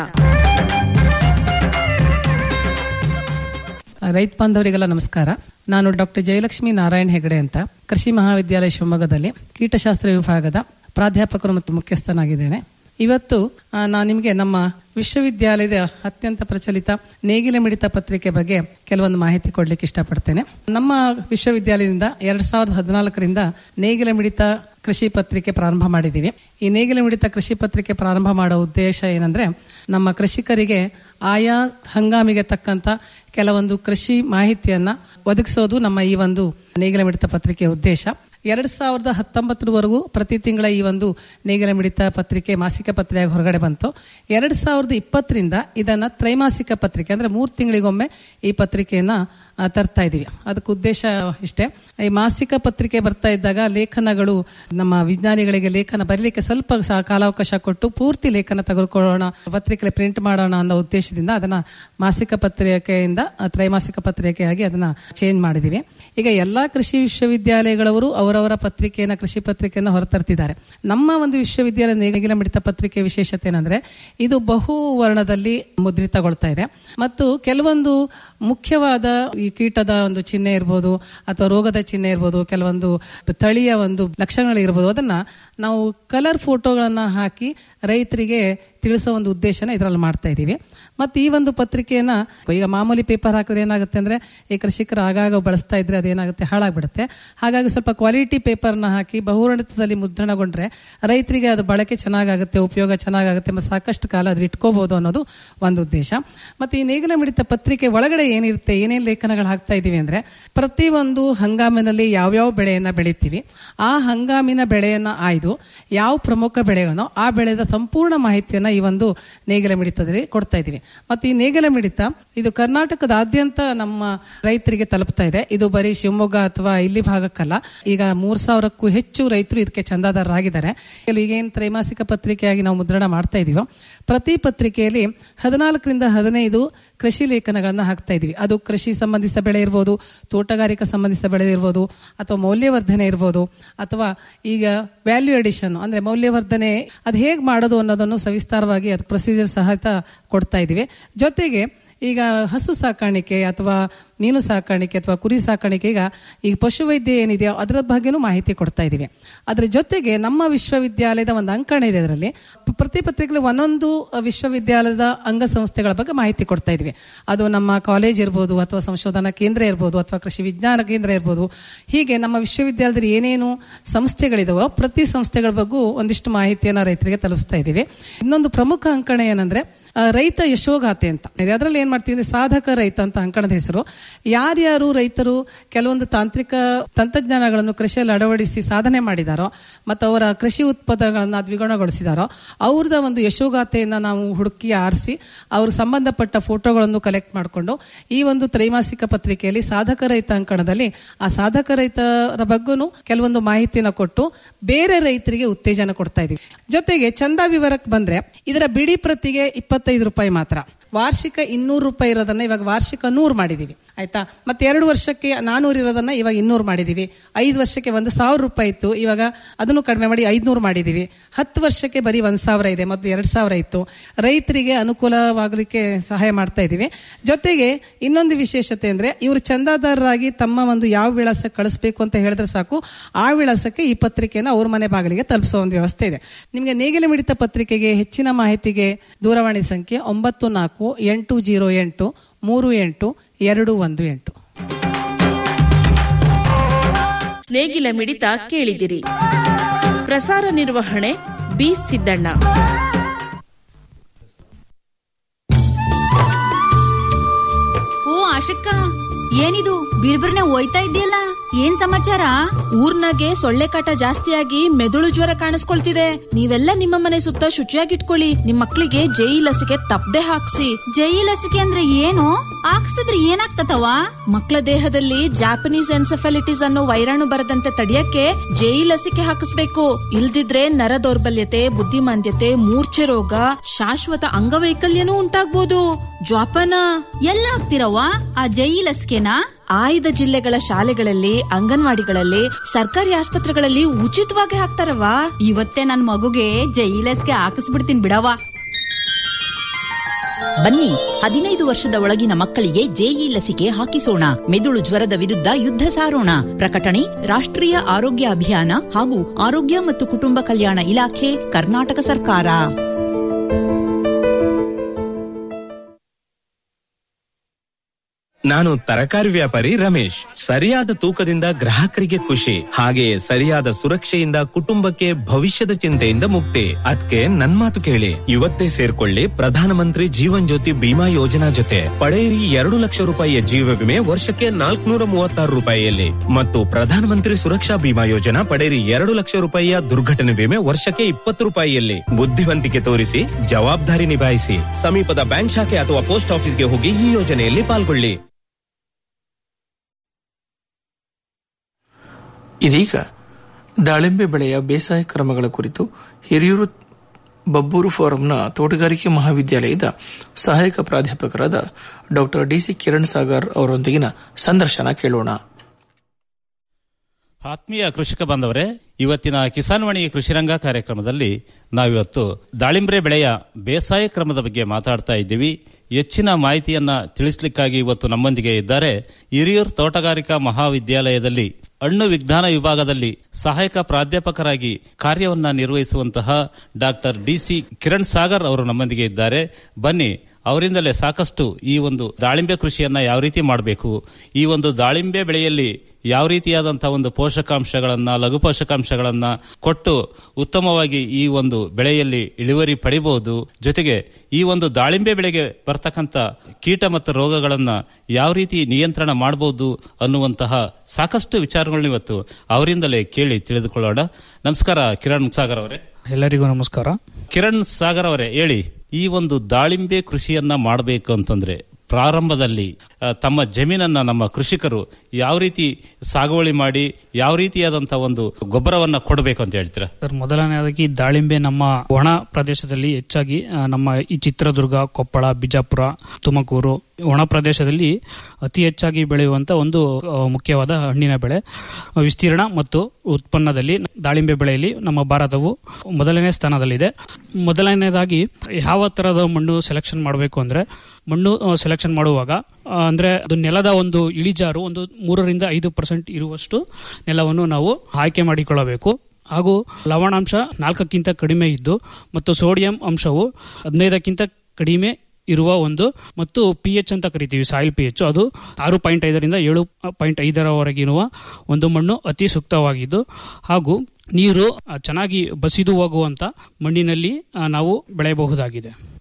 ರೈತ ಬಾಂಧವರಿಗೆಲ್ಲ ನಮಸ್ಕಾರ ನಾನು ಡಾಕ್ಟರ್ ಜಯಲಕ್ಷ್ಮಿ ನಾರಾಯಣ್ ಹೆಗಡೆ ಅಂತ ಕೃಷಿ ಮಹಾವಿದ್ಯಾಲಯ ಶಿವಮೊಗ್ಗದಲ್ಲಿ ಕೀಟಶಾಸ್ತ್ರ ವಿಭಾಗದ ಪ್ರಾಧ್ಯಾಪಕರು ಮತ್ತು ಮುಖ್ಯಸ್ಥನಾಗಿದ್ದೇನೆ ಇವತ್ತು ಆ, ನಾನು ನಿಮಗೆ ನಮ್ಮ ವಿಶ್ವವಿದ್ಯಾಲಯದ ಅತ್ಯಂತ ಪ್ರಚಲಿತ ನೇಗಿಲ ಮಿಡಿತ ಪತ್ರಿಕೆ ಬಗ್ಗೆ ಕೆಲವೊಂದು ಮಾಹಿತಿ ಕೊಡ್ಲಿಕ್ಕೆ ಇಷ್ಟಪಡ್ತೇನೆ ನಮ್ಮ ವಿಶ್ವವಿದ್ಯಾಲಯದಿಂದ ಎರಡ್ ಸಾವಿರದ ಹದಿನಾಲ್ಕರಿಂದ ನೇಗಿಲ ಮಿಡಿತ ಕೃಷಿ ಪತ್ರಿಕೆ ಪ್ರಾರಂಭ ಮಾಡಿದ್ದೀವಿ ಈ ನೇಗಿಲ ಮಿಡಿತ ಕೃಷಿ ಪತ್ರಿಕೆ ಪ್ರಾರಂಭ ಮಾಡೋ ಉದ್ದೇಶ ಏನಂದ್ರೆ ನಮ್ಮ ಕೃಷಿಕರಿಗೆ ಆಯಾ ಹಂಗಾಮಿಗೆ ತಕ್ಕಂತ ಕೆಲವೊಂದು ಕೃಷಿ ಮಾಹಿತಿಯನ್ನ ಒದಗಿಸೋದು ನಮ್ಮ ಈ ಒಂದು ನೇಗಿಲ ಮಿಡಿತ ಪತ್ರಿಕೆಯ ಉದ್ದೇಶ ಎರಡ್ ಸಾವಿರದ ಹತ್ತೊಂಬತ್ತರವರೆಗೂ ಪ್ರತಿ ತಿಂಗಳ ಈ ಒಂದು ನೇಗಿಲ ಮಿಡಿತ ಪತ್ರಿಕೆ ಮಾಸಿಕ ಪತ್ರಿಕೆಯಾಗಿ ಹೊರಗಡೆ ಬಂತು ಎರಡ್ ಸಾವಿರದ ಇಪ್ಪತ್ತರಿಂದ ಇದನ್ನ ತ್ರೈಮಾಸಿಕ ಪತ್ರಿಕೆ ಅಂದ್ರೆ ಮೂರು ತಿಂಗಳಿಗೊಮ್ಮೆ ಈ ಪತ್ರಿಕೆಯನ್ನ ಆ, ತರ್ತಾ ಇದೀವಿ ಅದಕ್ಕೆ ಉದ್ದೇಶ ಇಷ್ಟೇ ಈ ಮಾಸಿಕ ಪತ್ರಿಕೆ ಬರ್ತಾ ಇದ್ದಾಗ ಲೇಖನಗಳು ನಮ್ಮ ವಿಜ್ಞಾನಿಗಳಿಗೆ ಲೇಖನ ಬರೀಲಿಕ್ಕೆ ಸ್ವಲ್ಪ ಸ- ಕಾಲಾವಕಾಶ ಕೊಟ್ಟು ಪೂರ್ತಿ ಲೇಖನ ತೆಗೆದುಕೊಳ್ಳೋಣ ಪತ್ರಿಕೆ ಪ್ರಿಂಟ್ ಮಾಡೋಣ ಅನ್ನೋ ಉದ್ದೇಶದಿಂದ ಅದನ್ನ ಮಾಸಿಕ ಪತ್ರಿಕೆಯಿಂದ ಆ, ತ್ರೈಮಾಸಿಕ ಪತ್ರಿಕೆಯಾಗಿ ಅದನ್ನ ಚೇಂಜ್ ಮಾಡಿದೀವಿ ಈಗ ಎಲ್ಲಾ ಕೃಷಿ ವಿಶ್ವವಿದ್ಯಾಲಯಗಳವರು ಅವರವರ ಪತ್ರಿಕೆಯನ್ನ ಕೃಷಿ ಪತ್ರಿಕೆಯನ್ನ ಹೊರತರ್ತಿದ್ದಾರೆ ನಮ್ಮ ಒಂದು ವಿಶ್ವವಿದ್ಯಾಲಯ ನೇಗಿಲ ಮಿಡಿತ ಪತ್ರಿಕೆ ವಿಶೇಷತೆ ಏನಂದ್ರೆ ಇದು ಬಹು ವರ್ಣದಲ್ಲಿ ಮುದ್ರಿತಗೊಳ್ತಾ ಇದೆ ಮತ್ತು ಕೆಲವೊಂದು ಮುಖ್ಯವಾದ ಈ ಕೀಟದ ಒಂದು ಚಿಹ್ನೆ ಇರ್ಬೋದು ಅಥವಾ ರೋಗದ ಚಿಹ್ನೆ ಇರ್ಬೋದು ಕೆಲವೊಂದು ತಳಿಯ ಒಂದು ಲಕ್ಷಣಗಳು ಇರ್ಬೋದು ಅದನ್ನ ನಾವು ಕಲರ್ ಫೋಟೋಗಳನ್ನ ಹಾಕಿ ರೈತರಿಗೆ ತಿಳಿಸೋ ಒಂದು ಉದ್ದೇಶನ ಇದರಲ್ಲಿ ಮಾಡ್ತಾ ಇದ್ದೀವಿ ಮತ್ತು ಈ ಒಂದು ಪತ್ರಿಕೆಯನ್ನ ಈಗ ಮಾಮೂಲಿ ಪೇಪರ್ ಹಾಕಿದ್ರೆ ಏನಾಗುತ್ತೆ ಅಂದ್ರೆ ಈ ಕೃಷಿಕರು ಆಗಾಗ ಬಳಸ್ತಾ ಇದ್ರೆ ಅದೇನಾಗುತ್ತೆ ಹಾಳಾಗ್ಬಿಡುತ್ತೆ ಹಾಗಾಗಿ ಸ್ವಲ್ಪ ಕ್ವಾಲಿಟಿ ಪೇಪರ್ನ ಹಾಕಿ ಬಹುವರ್ಣಿತದಲ್ಲಿ ಮುದ್ರಣಗೊಂಡ್ರೆ ರೈತರಿಗೆ ಅದು ಬಳಕೆ ಚೆನ್ನಾಗಾಗುತ್ತೆ ಉಪಯೋಗ ಚೆನ್ನಾಗಾಗುತ್ತೆ ಮತ್ತು ಸಾಕಷ್ಟು ಕಾಲ ಅದ್ರ ಇಟ್ಕೋಬಹುದು ಅನ್ನೋದು ಒಂದು ಉದ್ದೇಶ ಮತ್ತೆ ಈ ನೇಗಿಲ ಮಿಡಿತ ಪತ್ರಿಕೆ ಒಳಗಡೆ ಏನಿರುತ್ತೆ ಏನೇನು ಲೇಖನಗಳು ಹಾಕ್ತಾ ಇದೀವಿ ಅಂದ್ರೆ ಪ್ರತಿ ಒಂದು ಹಂಗಾಮಿನಲ್ಲಿ ಯಾವ್ಯಾವ ಬೆಳೆಯನ್ನ ಬೆಳಿತೀವಿ ಆ ಹಂಗಾಮಿನ ಬೆಳೆಯನ್ನ ಆಯ್ದು ಯಾವ ಪ್ರಮುಖ ಬೆಳೆಗಳನ್ನೋ ಆ ಬೆಳೆದ ಸಂಪೂರ್ಣ ಮಾಹಿತಿಯನ್ನ ಈ ಒಂದು ನೇಗಿಲ ಮಿಡಿತದಲ್ಲಿ ಕೊಡ್ತಾ ಇದೀವಿ ಮತ್ತೆ ಈ ನೇಗಿಲ ಮಿಡಿತ ಇದು ಕರ್ನಾಟಕದಾದ್ಯಂತ ನಮ್ಮ ರೈತರಿಗೆ ತಲುಪ್ತಾ ಇದೆ ಇದು ಬರೀ ಶಿವಮೊಗ್ಗ ಅಥವಾ ಇಲ್ಲಿ ಭಾಗಕ್ಕಲ್ಲ ಈಗ ಮೂರ್ ಸಾವಿರಕ್ಕೂ ಹೆಚ್ಚು ರೈತರು ಇದಕ್ಕೆ ಚಂದಾದಾರರಾಗಿದ್ದಾರೆ ಕೆಲವು ಈಗೇನು ತ್ರೈಮಾಸಿಕ ಪತ್ರಿಕೆಯಾಗಿ ನಾವು ಮುದ್ರಣ ಮಾಡ್ತಾ ಇದೀವೋ ಪ್ರತಿ ಪತ್ರಿಕೆಯಲ್ಲಿ ಹದಿನಾಲ್ಕರಿಂದ ಹದಿನೈದು ಕೃಷಿ ಲೇಖನಗಳನ್ನ ಹಾಕ್ತಾ ಇದೀವಿ ಅದು ಕೃಷಿ ಸಂಬಂಧಿಸಿದ ಬೆಳೆ ಇರ್ಬೋದು ತೋಟಗಾರಿಕಾ ಸಂಬಂಧಿಸಿದ ಬೆಳೆ ಇರ್ಬೋದು ಅಥವಾ ಮೌಲ್ಯವರ್ಧನೆ ಇರ್ಬೋದು ಅಥವಾ ಈಗ ವ್ಯಾಲ್ಯೂ ಎಡಿಷನ್ ಅಂದ್ರೆ ಮೌಲ್ಯವರ್ಧನೆ ಅದು ಹೇಗೆ ಮಾಡೋದು ಅನ್ನೋದನ್ನು ಸವಿಸ್ತಾರವಾಗಿ ಅದು ಪ್ರೊಸೀಜರ್ ಸಹಿತ ಕೊಡ್ತಾ ಇದೀವಿ ಜೊತೆಗೆ ಈಗ ಹಸು ಸಾಕಾಣಿಕೆ ಅಥವಾ ಮೀನು ಸಾಕಾಣಿಕೆ ಅಥವಾ ಕುರಿ ಸಾಕಾಣಿಕೆ ಈಗ ಈಗ ಪಶುವೈದ್ಯ ಏನಿದೆಯೋ ಅದರ ಬಗ್ಗೆನೂ ಮಾಹಿತಿ ಕೊಡ್ತಾ ಇದೀವಿ ಅದ್ರ ಜೊತೆಗೆ ನಮ್ಮ ವಿಶ್ವವಿದ್ಯಾಲಯದ ಒಂದು ಅಂಕಣ ಇದೆ ಅದರಲ್ಲಿ ಪ್ರತಿ ಪತ್ರಿಕೆಯಲ್ಲಿ ಒಂದೊಂದು ವಿಶ್ವವಿದ್ಯಾಲಯದ ಅಂಗಸಂಸ್ಥೆಗಳ ಬಗ್ಗೆ ಮಾಹಿತಿ ಕೊಡ್ತಾ ಇದೀವಿ ಅದು ನಮ್ಮ ಕಾಲೇಜ್ ಇರ್ಬೋದು ಅಥವಾ ಸಂಶೋಧನಾ ಕೇಂದ್ರ ಇರ್ಬೋದು ಅಥವಾ ಕೃಷಿ ವಿಜ್ಞಾನ ಕೇಂದ್ರ ಇರ್ಬೋದು ಹೀಗೆ ನಮ್ಮ ವಿಶ್ವವಿದ್ಯಾಲಯದಲ್ಲಿ ಏನೇನು ಸಂಸ್ಥೆಗಳಿದಾವೋ ಪ್ರತಿ ಸಂಸ್ಥೆಗಳ ಬಗ್ಗೂ ಒಂದಿಷ್ಟು ಮಾಹಿತಿಯನ್ನು ರೈತರಿಗೆ ತಲುಪಿಸ್ತಾ ಇದ್ದೀವಿ ಇನ್ನೊಂದು ಪ್ರಮುಖ ಅಂಕಣ ಏನಂದ್ರೆ ಆ, ರೈತ ಯಶೋಗಾಥೆ ಅಂತ ಇದೆ ಅದರಲ್ಲಿ ಏನ್ ಮಾಡ್ತೀವಿ ಅಂದ್ರೆ ಸಾಧಕ ರೈತ ಅಂತ ಅಂಕಣದ ಹೆಸರು ಯಾರ್ಯಾರು ರೈತರು ಕೆಲವೊಂದು ತಾಂತ್ರಿಕ ತಂತ್ರಜ್ಞಾನಗಳನ್ನು ಕೃಷಿಯಲ್ಲಿ ಅಳವಡಿಸಿ ಸಾಧನೆ ಮಾಡಿದಾರೋ ಮತ್ತು ಅವರ ಕೃಷಿ ಉತ್ಪನ್ನಗಳನ್ನ ದ್ವಿಗುಣಗೊಳಿಸಿದಾರೋ ಅವ್ರದ ಒಂದು ಯಶೋಗಾಥೆಯನ್ನ ನಾವು ಹುಡುಕಿ ಆರಿಸಿ ಅವರು ಸಂಬಂಧಪಟ್ಟ ಫೋಟೋಗಳನ್ನು ಕಲೆಕ್ಟ್ ಮಾಡಿಕೊಂಡು ಈ ಒಂದು ತ್ರೈಮಾಸಿಕ ಪತ್ರಿಕೆಯಲ್ಲಿ ಸಾಧಕ ರೈತ ಅಂಕಣದಲ್ಲಿ ಆ ಸಾಧಕ ರೈತರ ಬಗ್ಗೂ ಕೆಲವೊಂದು ಮಾಹಿತಿನ ಕೊಟ್ಟು ಬೇರೆ ರೈತರಿಗೆ ಉತ್ತೇಜನ ಕೊಡ್ತಾ ಇದೀವಿ ಜೊತೆಗೆ ಚಂದ ವಿವರಕ್ಕೆ ಬಂದ್ರೆ ಇದರ ಬಿಡಿ ಪ್ರತಿಗೆ ಇಪ್ಪತ್ತೈದು ರೂಪಾಯಿ ಮಾತ್ರ ವಾರ್ಷಿಕ ಇನ್ನೂರು ರೂಪಾಯಿ ಇರೋದನ್ನ ಇವಾಗ ವಾರ್ಷಿಕ ನೂರು ಮಾಡಿದೀವಿ ಆಯ್ತಾ ಮತ್ತೆ ಎರಡು ವರ್ಷಕ್ಕೆ ನಾನೂರು ಇರೋದನ್ನ ಇವಾಗ ಇನ್ನೂರು ಮಾಡಿದೀವಿ ಐದು ವರ್ಷಕ್ಕೆ ಒಂದು ಸಾವಿರ ರೂಪಾಯಿ ಇತ್ತು ಇವಾಗ ಅದನ್ನು ಕಡಿಮೆ ಮಾಡಿ ಐದ್ನೂರು ಮಾಡಿದೀವಿ ಹತ್ತು ವರ್ಷಕ್ಕೆ ಬರೀ ಒಂದ್ ಸಾವಿರ ಇದೆ ಮತ್ತು ಎರಡ್ ಸಾವಿರ ಇತ್ತು ರೈತರಿಗೆ ಅನುಕೂಲವಾಗಲಿಕ್ಕೆ ಸಹಾಯ ಮಾಡ್ತಾ ಇದೀವಿ ಜೊತೆಗೆ ಇನ್ನೊಂದು ವಿಶೇಷತೆ ಅಂದ್ರೆ ಇವರು ಚಂದಾದಾರರಾಗಿ ತಮ್ಮ ಒಂದು ಯಾವ ವಿಳಾಸ ಕಳಿಸ್ಬೇಕು ಅಂತ ಹೇಳಿದ್ರೆ ಸಾಕು ಆ ವಿಳಾಸಕ್ಕೆ ಈ ಪತ್ರಿಕೆಯನ್ನು ಅವ್ರ ಮನೆ ಬಾಗಿಲಿಗೆ ತಲುಪಿಸೋ ಒಂದು ವ್ಯವಸ್ಥೆ ಇದೆ ನಿಮಗೆ ನೇಗಿಲ ಮಿಡಿತ ಪತ್ರಿಕೆಗೆ ಹೆಚ್ಚಿನ ಮಾಹಿತಿಗೆ ದೂರವಾಣಿ ಸಂಖ್ಯೆ ಒಂಬತ್ತು ನಾಲ್ಕು ಎಂಟು ಜೀರೋ ಎಂಟು ಮೂರು ಎಂಟು ಎರಡು ಒಂದು ಎಂಟು ನೇಗಿಲ ಮಿಡಿತ ಕೇಳಿದಿರಿ ಪ್ರಸಾರ ನಿರ್ವಹಣೆ ಬಿ ಸಿದ್ದಣ್ಣ ಓ ಆಶಕ್ಕ ಏನಿದು ಬಿರ್ಬಿರ್ನೆ ಹೋಯ್ತಾ ಇದೆಯಲ್ಲ ಏನ್ ಸಮಾಚಾರ ಊರ್ನಾಗೆ ಸೊಳ್ಳೆ ಕಾಟ ಜಾಸ್ತಿಯಾಗಿ ಮೆದುಳು ಜ್ವರ ಕಾಣಿಸ್ಕೊಳ್ತಿದೆ ನೀವೆಲ್ಲ ನಿಮ್ಮ ಮನೆ ಸುತ್ತ ಶುಚಿಯಾಗಿಟ್ಕೊಳ್ಳಿ ನಿಮ್ ಮಕ್ಳಿಗೆ ಜೈ ಲಸಿಕೆ ತಪ್ಪದೆ ಹಾಕ್ಸಿ ಜೈ ಲಸಿಕೆ ಅಂದ್ರೆ ಏನು ಹಾಕ್ಸ್ತಿದ್ರೆ ಏನಾಗ್ತತವ ಮಕ್ಕಳ ದೇಹದಲ್ಲಿ ಜಾಪನೀಸ್ ಎನ್ಸೆಫಾಲಿಟಿಸ್ ಅನ್ನೋ ವೈರಾಣು ಬರದಂತೆ ತಡೆಯಕ್ಕೆ ಜೈ ಲಸಿಕೆ ಹಾಕಿಸ್ಬೇಕು ಇಲ್ದಿದ್ರೆ ನರ ದೌರ್ಬಲ್ಯತೆ ಬುದ್ಧಿಮಾಂದ್ಯತೆ ಮೂರ್ಛೆ ರೋಗ ಶಾಶ್ವತ ಅಂಗವೈಕಲ್ಯನೂ ಉಂಟಾಗ್ಬೋದು ಜ್ವಾಪನ ಎಲ್ಲ ಹಾಕ್ತಿರವ್ವ ಆ ಜೈ ಲಸಿಕೆನಾ ಆಯ್ದ ಜಿಲ್ಲೆಗಳ ಶಾಲೆಗಳಲ್ಲಿ ಅಂಗನವಾಡಿಗಳಲ್ಲಿ ಸರ್ಕಾರಿ ಆಸ್ಪತ್ರೆಗಳಲ್ಲಿ ಉಚಿತವಾಗಿ ಹಾಕ್ತಾರವ ಇವತ್ತೇ ನನ್ ಮಗುಗೆ ಜೈ ಲಸಿಕೆ ಹಾಕಿಸ್ಬಿಡ್ತೀನಿ ಬಿಡವ್ವ ಬನ್ನಿ ಹದಿನೈದು ವರ್ಷದ ಒಳಗಿನ ಮಕ್ಕಳಿಗೆ ಜೆಇ ಲಸಿಕೆ ಹಾಕಿಸೋಣ ಮೆದುಳು ಜ್ವರದ ವಿರುದ್ಧ ಯುದ್ಧ ಸಾರೋಣ ಪ್ರಕಟಣೆ ರಾಷ್ಟ್ರೀಯ ಆರೋಗ್ಯ ಅಭಿಯಾನ ಹಾಗೂ ಆರೋಗ್ಯ ಮತ್ತು ಕುಟುಂಬ ಕಲ್ಯಾಣ ಇಲಾಖೆ ಕರ್ನಾಟಕ ಸರ್ಕಾರ ನಾನು ತರಕಾರಿ ವ್ಯಾಪಾರಿ ರಮೇಶ್ ಸರಿಯಾದ ತೂಕದಿಂದ ಗ್ರಾಹಕರಿಗೆ ಖುಷಿ ಹಾಗೆಯೇ ಸರಿಯಾದ ಸುರಕ್ಷೆಯಿಂದ ಕುಟುಂಬಕ್ಕೆ ಭವಿಷ್ಯದ ಚಿಂತೆಯಿಂದ ಮುಕ್ತಿ ಅದಕ್ಕೆ ನನ್ ಮಾತು ಕೇಳಿ ಇವತ್ತೇ ಸೇರ್ಕೊಳ್ಳಿ ಪ್ರಧಾನಮಂತ್ರಿ ಜೀವನ್ ಜ್ಯೋತಿ ಬಿಮಾ ಯೋಜನಾ ಜೊತೆ ಪಡೆಯಿರಿ ಎರಡು ಲಕ್ಷ ರೂಪಾಯಿಯ ಜೀವ ವಿಮೆ ವರ್ಷಕ್ಕೆ ನಾಲ್ಕುನೂರ ಮೂವತ್ತಾರು ರೂಪಾಯಿಯಲ್ಲಿ ಮತ್ತು ಪ್ರಧಾನಮಂತ್ರಿ ಸುರಕ್ಷಾ ಬಿಮಾ ಯೋಜನಾ ಪಡೆಯಿರಿ ಎರಡು ಲಕ್ಷ ರೂಪಾಯಿಯ ದುರ್ಘಟನೆ ವಿಮೆ ವರ್ಷಕ್ಕೆ ಇಪ್ಪತ್ತು ರೂಪಾಯಿಯಲ್ಲಿ ಬುದ್ಧಿವಂತಿಕೆ ತೋರಿಸಿ ಜವಾಬ್ದಾರಿ ನಿಭಾಯಿಸಿ ಸಮೀಪದ ಬ್ಯಾಂಕ್ ಶಾಖೆ ಅಥವಾ ಪೋಸ್ಟ್ ಆಫೀಸ್ಗೆ ಹೋಗಿ ಈ ಯೋಜನೆಯಲ್ಲಿ ಪಾಲ್ಗೊಳ್ಳಿ ಇದೀಗ ದಾಳಿಂಬೆ ಬೆಳೆಯ ಬೇಸಾಯ ಕ್ರಮಗಳ ಕುರಿತು ಹಿರಿಯೂರು ಬಬ್ಬೂರು ಫೋರಂನ ತೋಟಗಾರಿಕೆ ಮಹಾವಿದ್ಯಾಲಯದ ಸಹಾಯಕ ಪ್ರಾಧ್ಯಾಪಕರಾದ ಡಾಕ್ಟರ್ ಡಿಸಿ ಕಿರಣ್ ಸಾಗರ್ ಅವರೊಂದಿಗಿನ ಸಂದರ್ಶನ ಕೇಳೋಣ ಆತ್ಮೀಯ ಕೃಷಿಕ ಬಾಂಧವರೇ ಇವತ್ತಿನ ಕಿಸಾನ್ವಾಣಿ ಕೃಷಿರಂಗ ಕಾರ್ಯಕ್ರಮದಲ್ಲಿ ನಾವಿವತ್ತು ದಾಳಿಂಬ್ರೆ ಬೆಳೆಯ ಬೇಸಾಯ ಕ್ರಮದ ಬಗ್ಗೆ ಮಾತಾಡ್ತಾ ಇದ್ದೀವಿ ಹೆಚ್ಚಿನ ಮಾಹಿತಿಯನ್ನ ತಿಳಿಸ್ಲಿಕ್ಕಾಗಿ ಇವತ್ತು ನಮ್ಮೊಂದಿಗೆ ಇದ್ದಾರೆ ಹಿರಿಯೂರು ತೋಟಗಾರಿಕಾ ಮಹಾವಿದ್ಯಾಲಯದಲ್ಲಿ ಹಣ್ಣು ವಿಜ್ಞಾನ ವಿಭಾಗದಲ್ಲಿ ಸಹಾಯಕ ಪ್ರಾಧ್ಯಾಪಕರಾಗಿ ಕಾರ್ಯವನ್ನ ನಿರ್ವಹಿಸುವಂತಹ ಡಾಕ್ಟರ್ ಡಿಸಿ ಕಿರಣ್ ಸಾಗರ್ ಅವರು ನಮ್ಮೊಂದಿಗೆ ಇದ್ದಾರೆ ಬನ್ನಿ ಅವರಿಂದಲೇ ಸಾಕಷ್ಟು ಈ ಒಂದು ದಾಳಿಂಬೆ ಕೃಷಿಯನ್ನ ಯಾವ ರೀತಿ ಮಾಡಬೇಕು ಈ ಒಂದು ದಾಳಿಂಬೆ ಬೆಳೆಯಲ್ಲಿ ಯಾವ ರೀತಿಯಾದಂತಹ ಒಂದು ಪೋಷಕಾಂಶಗಳನ್ನ ಲಘು ಪೋಷಕಾಂಶಗಳನ್ನ ಕೊಟ್ಟು ಉತ್ತಮವಾಗಿ ಈ ಒಂದು ಬೆಳೆಯಲ್ಲಿ ಇಳುವರಿ ಪಡಿಬಹುದು ಜೊತೆಗೆ ಈ ಒಂದು ದಾಳಿಂಬೆ ಬೆಳೆಗೆ ಬರ್ತಕ್ಕಂಥ ಕೀಟ ಮತ್ತು ರೋಗಗಳನ್ನ ಯಾವ ರೀತಿ ನಿಯಂತ್ರಣ ಮಾಡಬಹುದು ಅನ್ನುವಂತಹ ಸಾಕಷ್ಟು ವಿಚಾರಗಳನ್ನ ಇವತ್ತು ಅವರಿಂದಲೇ ಕೇಳಿ ತಿಳಿದುಕೊಳ್ಳೋಣ ನಮಸ್ಕಾರ ಕಿರಣ್ ಸಾಗರ್ ಅವರೇ ಎಲ್ಲರಿಗೂ ನಮಸ್ಕಾರ ಕಿರಣ್ ಸಾಗರ್ ಅವರೇ ಹೇಳಿ ಈ ಒಂದು ದಾಳಿಂಬೆ ಕೃಷಿಯನ್ನ ಮಾಡಬೇಕು ಅಂತಂದ್ರೆ ಪ್ರಾರಂಭದಲ್ಲಿ ಆ, ತಮ್ಮ ಜಮೀನನ್ನ ನಮ್ಮ ಕೃಷಿಕರು ಯಾವ ರೀತಿ ಸಾಗುವಳಿ ಮಾಡಿ ಯಾವ ರೀತಿಯಾದಂತಹ ಒಂದು ಗೊಬ್ಬರವನ್ನ ಕೊಡಬೇಕು ಅಂತ ಹೇಳ್ತೀರಾ ಸರ್ ಮೊದಲನೆಯದಾಗಿ ದಾಳಿಂಬೆ ನಮ್ಮ ಒಣ ಪ್ರದೇಶದಲ್ಲಿ ಹೆಚ್ಚಾಗಿ ಆ, ನಮ್ಮ ಈ ಚಿತ್ರದುರ್ಗ ಕೊಪ್ಪಳ ಬಿಜಾಪುರ ತುಮಕೂರು ಒಣ ಪ್ರದೇಶದಲ್ಲಿ ಅತಿ ಹೆಚ್ಚಾಗಿ ಬೆಳೆಯುವಂತ ಒಂದು ಆ, ಮುಖ್ಯವಾದ ಹಣ್ಣಿನ ಬೆಳೆ ವಿಸ್ತೀರ್ಣ ಮತ್ತು ಉತ್ಪನ್ನದಲ್ಲಿ ದಾಳಿಂಬೆ ಬೆಳೆಯಲ್ಲಿ ನಮ್ಮ ಭಾರತವು ಮೊದಲನೇ ಸ್ಥಾನದಲ್ಲಿದೆ ಮೊದಲನೇದಾಗಿ ಯಾವ ತರಹದ ಮಣ್ಣು ಸೆಲೆಕ್ಷನ್ ಮಾಡಬೇಕು ಅಂದ್ರೆ ಮಣ್ಣು ಸೆಲೆಕ್ಷನ್ ಮಾಡುವಾಗ ಆ, ಅಂದ್ರೆ ಅದು ನೆಲದ ಒಂದು ಇಳಿಜಾರು ಒಂದು ಮೂರರಿಂದ ಐದು ಪರ್ಸೆಂಟ್ ಇರುವಷ್ಟು ನೆಲವನ್ನು ನಾವು ಆಯ್ಕೆ ಮಾಡಿಕೊಳ್ಳಬೇಕು ಹಾಗೂ ಲವಣಾಂಶ ನಾಲ್ಕಕ್ಕಿಂತ ಕಡಿಮೆ ಇದ್ದು ಮತ್ತು ಸೋಡಿಯಂ ಅಂಶವು ಹದಿನೈದಕ್ಕಿಂತ ಕಡಿಮೆ ಇರುವ ಒಂದು ಮತ್ತು ಪಿ ಎಚ್ ಅಂತ ಕರಿತೀವಿ ಸಾಯಿಲ್ ಪಿ ಎಚ್ ಅದು ಆರು ಪಾಯಿಂಟ್ ಐದರಿಂದ ಏಳು ಪಾಯಿಂಟ್ ಐದರವರೆಗಿರುವ ಒಂದು ಮಣ್ಣು ಅತಿ ಸೂಕ್ತವಾಗಿದ್ದು ಹಾಗೂ ನೀರು ಆ, ಚೆನ್ನಾಗಿ ಬಸಿದು ಹೋಗುವಂತ ಮಣ್ಣಿನಲ್ಲಿ ಆ, ನಾವು ಬೆಳೆಯಬಹುದಾಗಿದೆ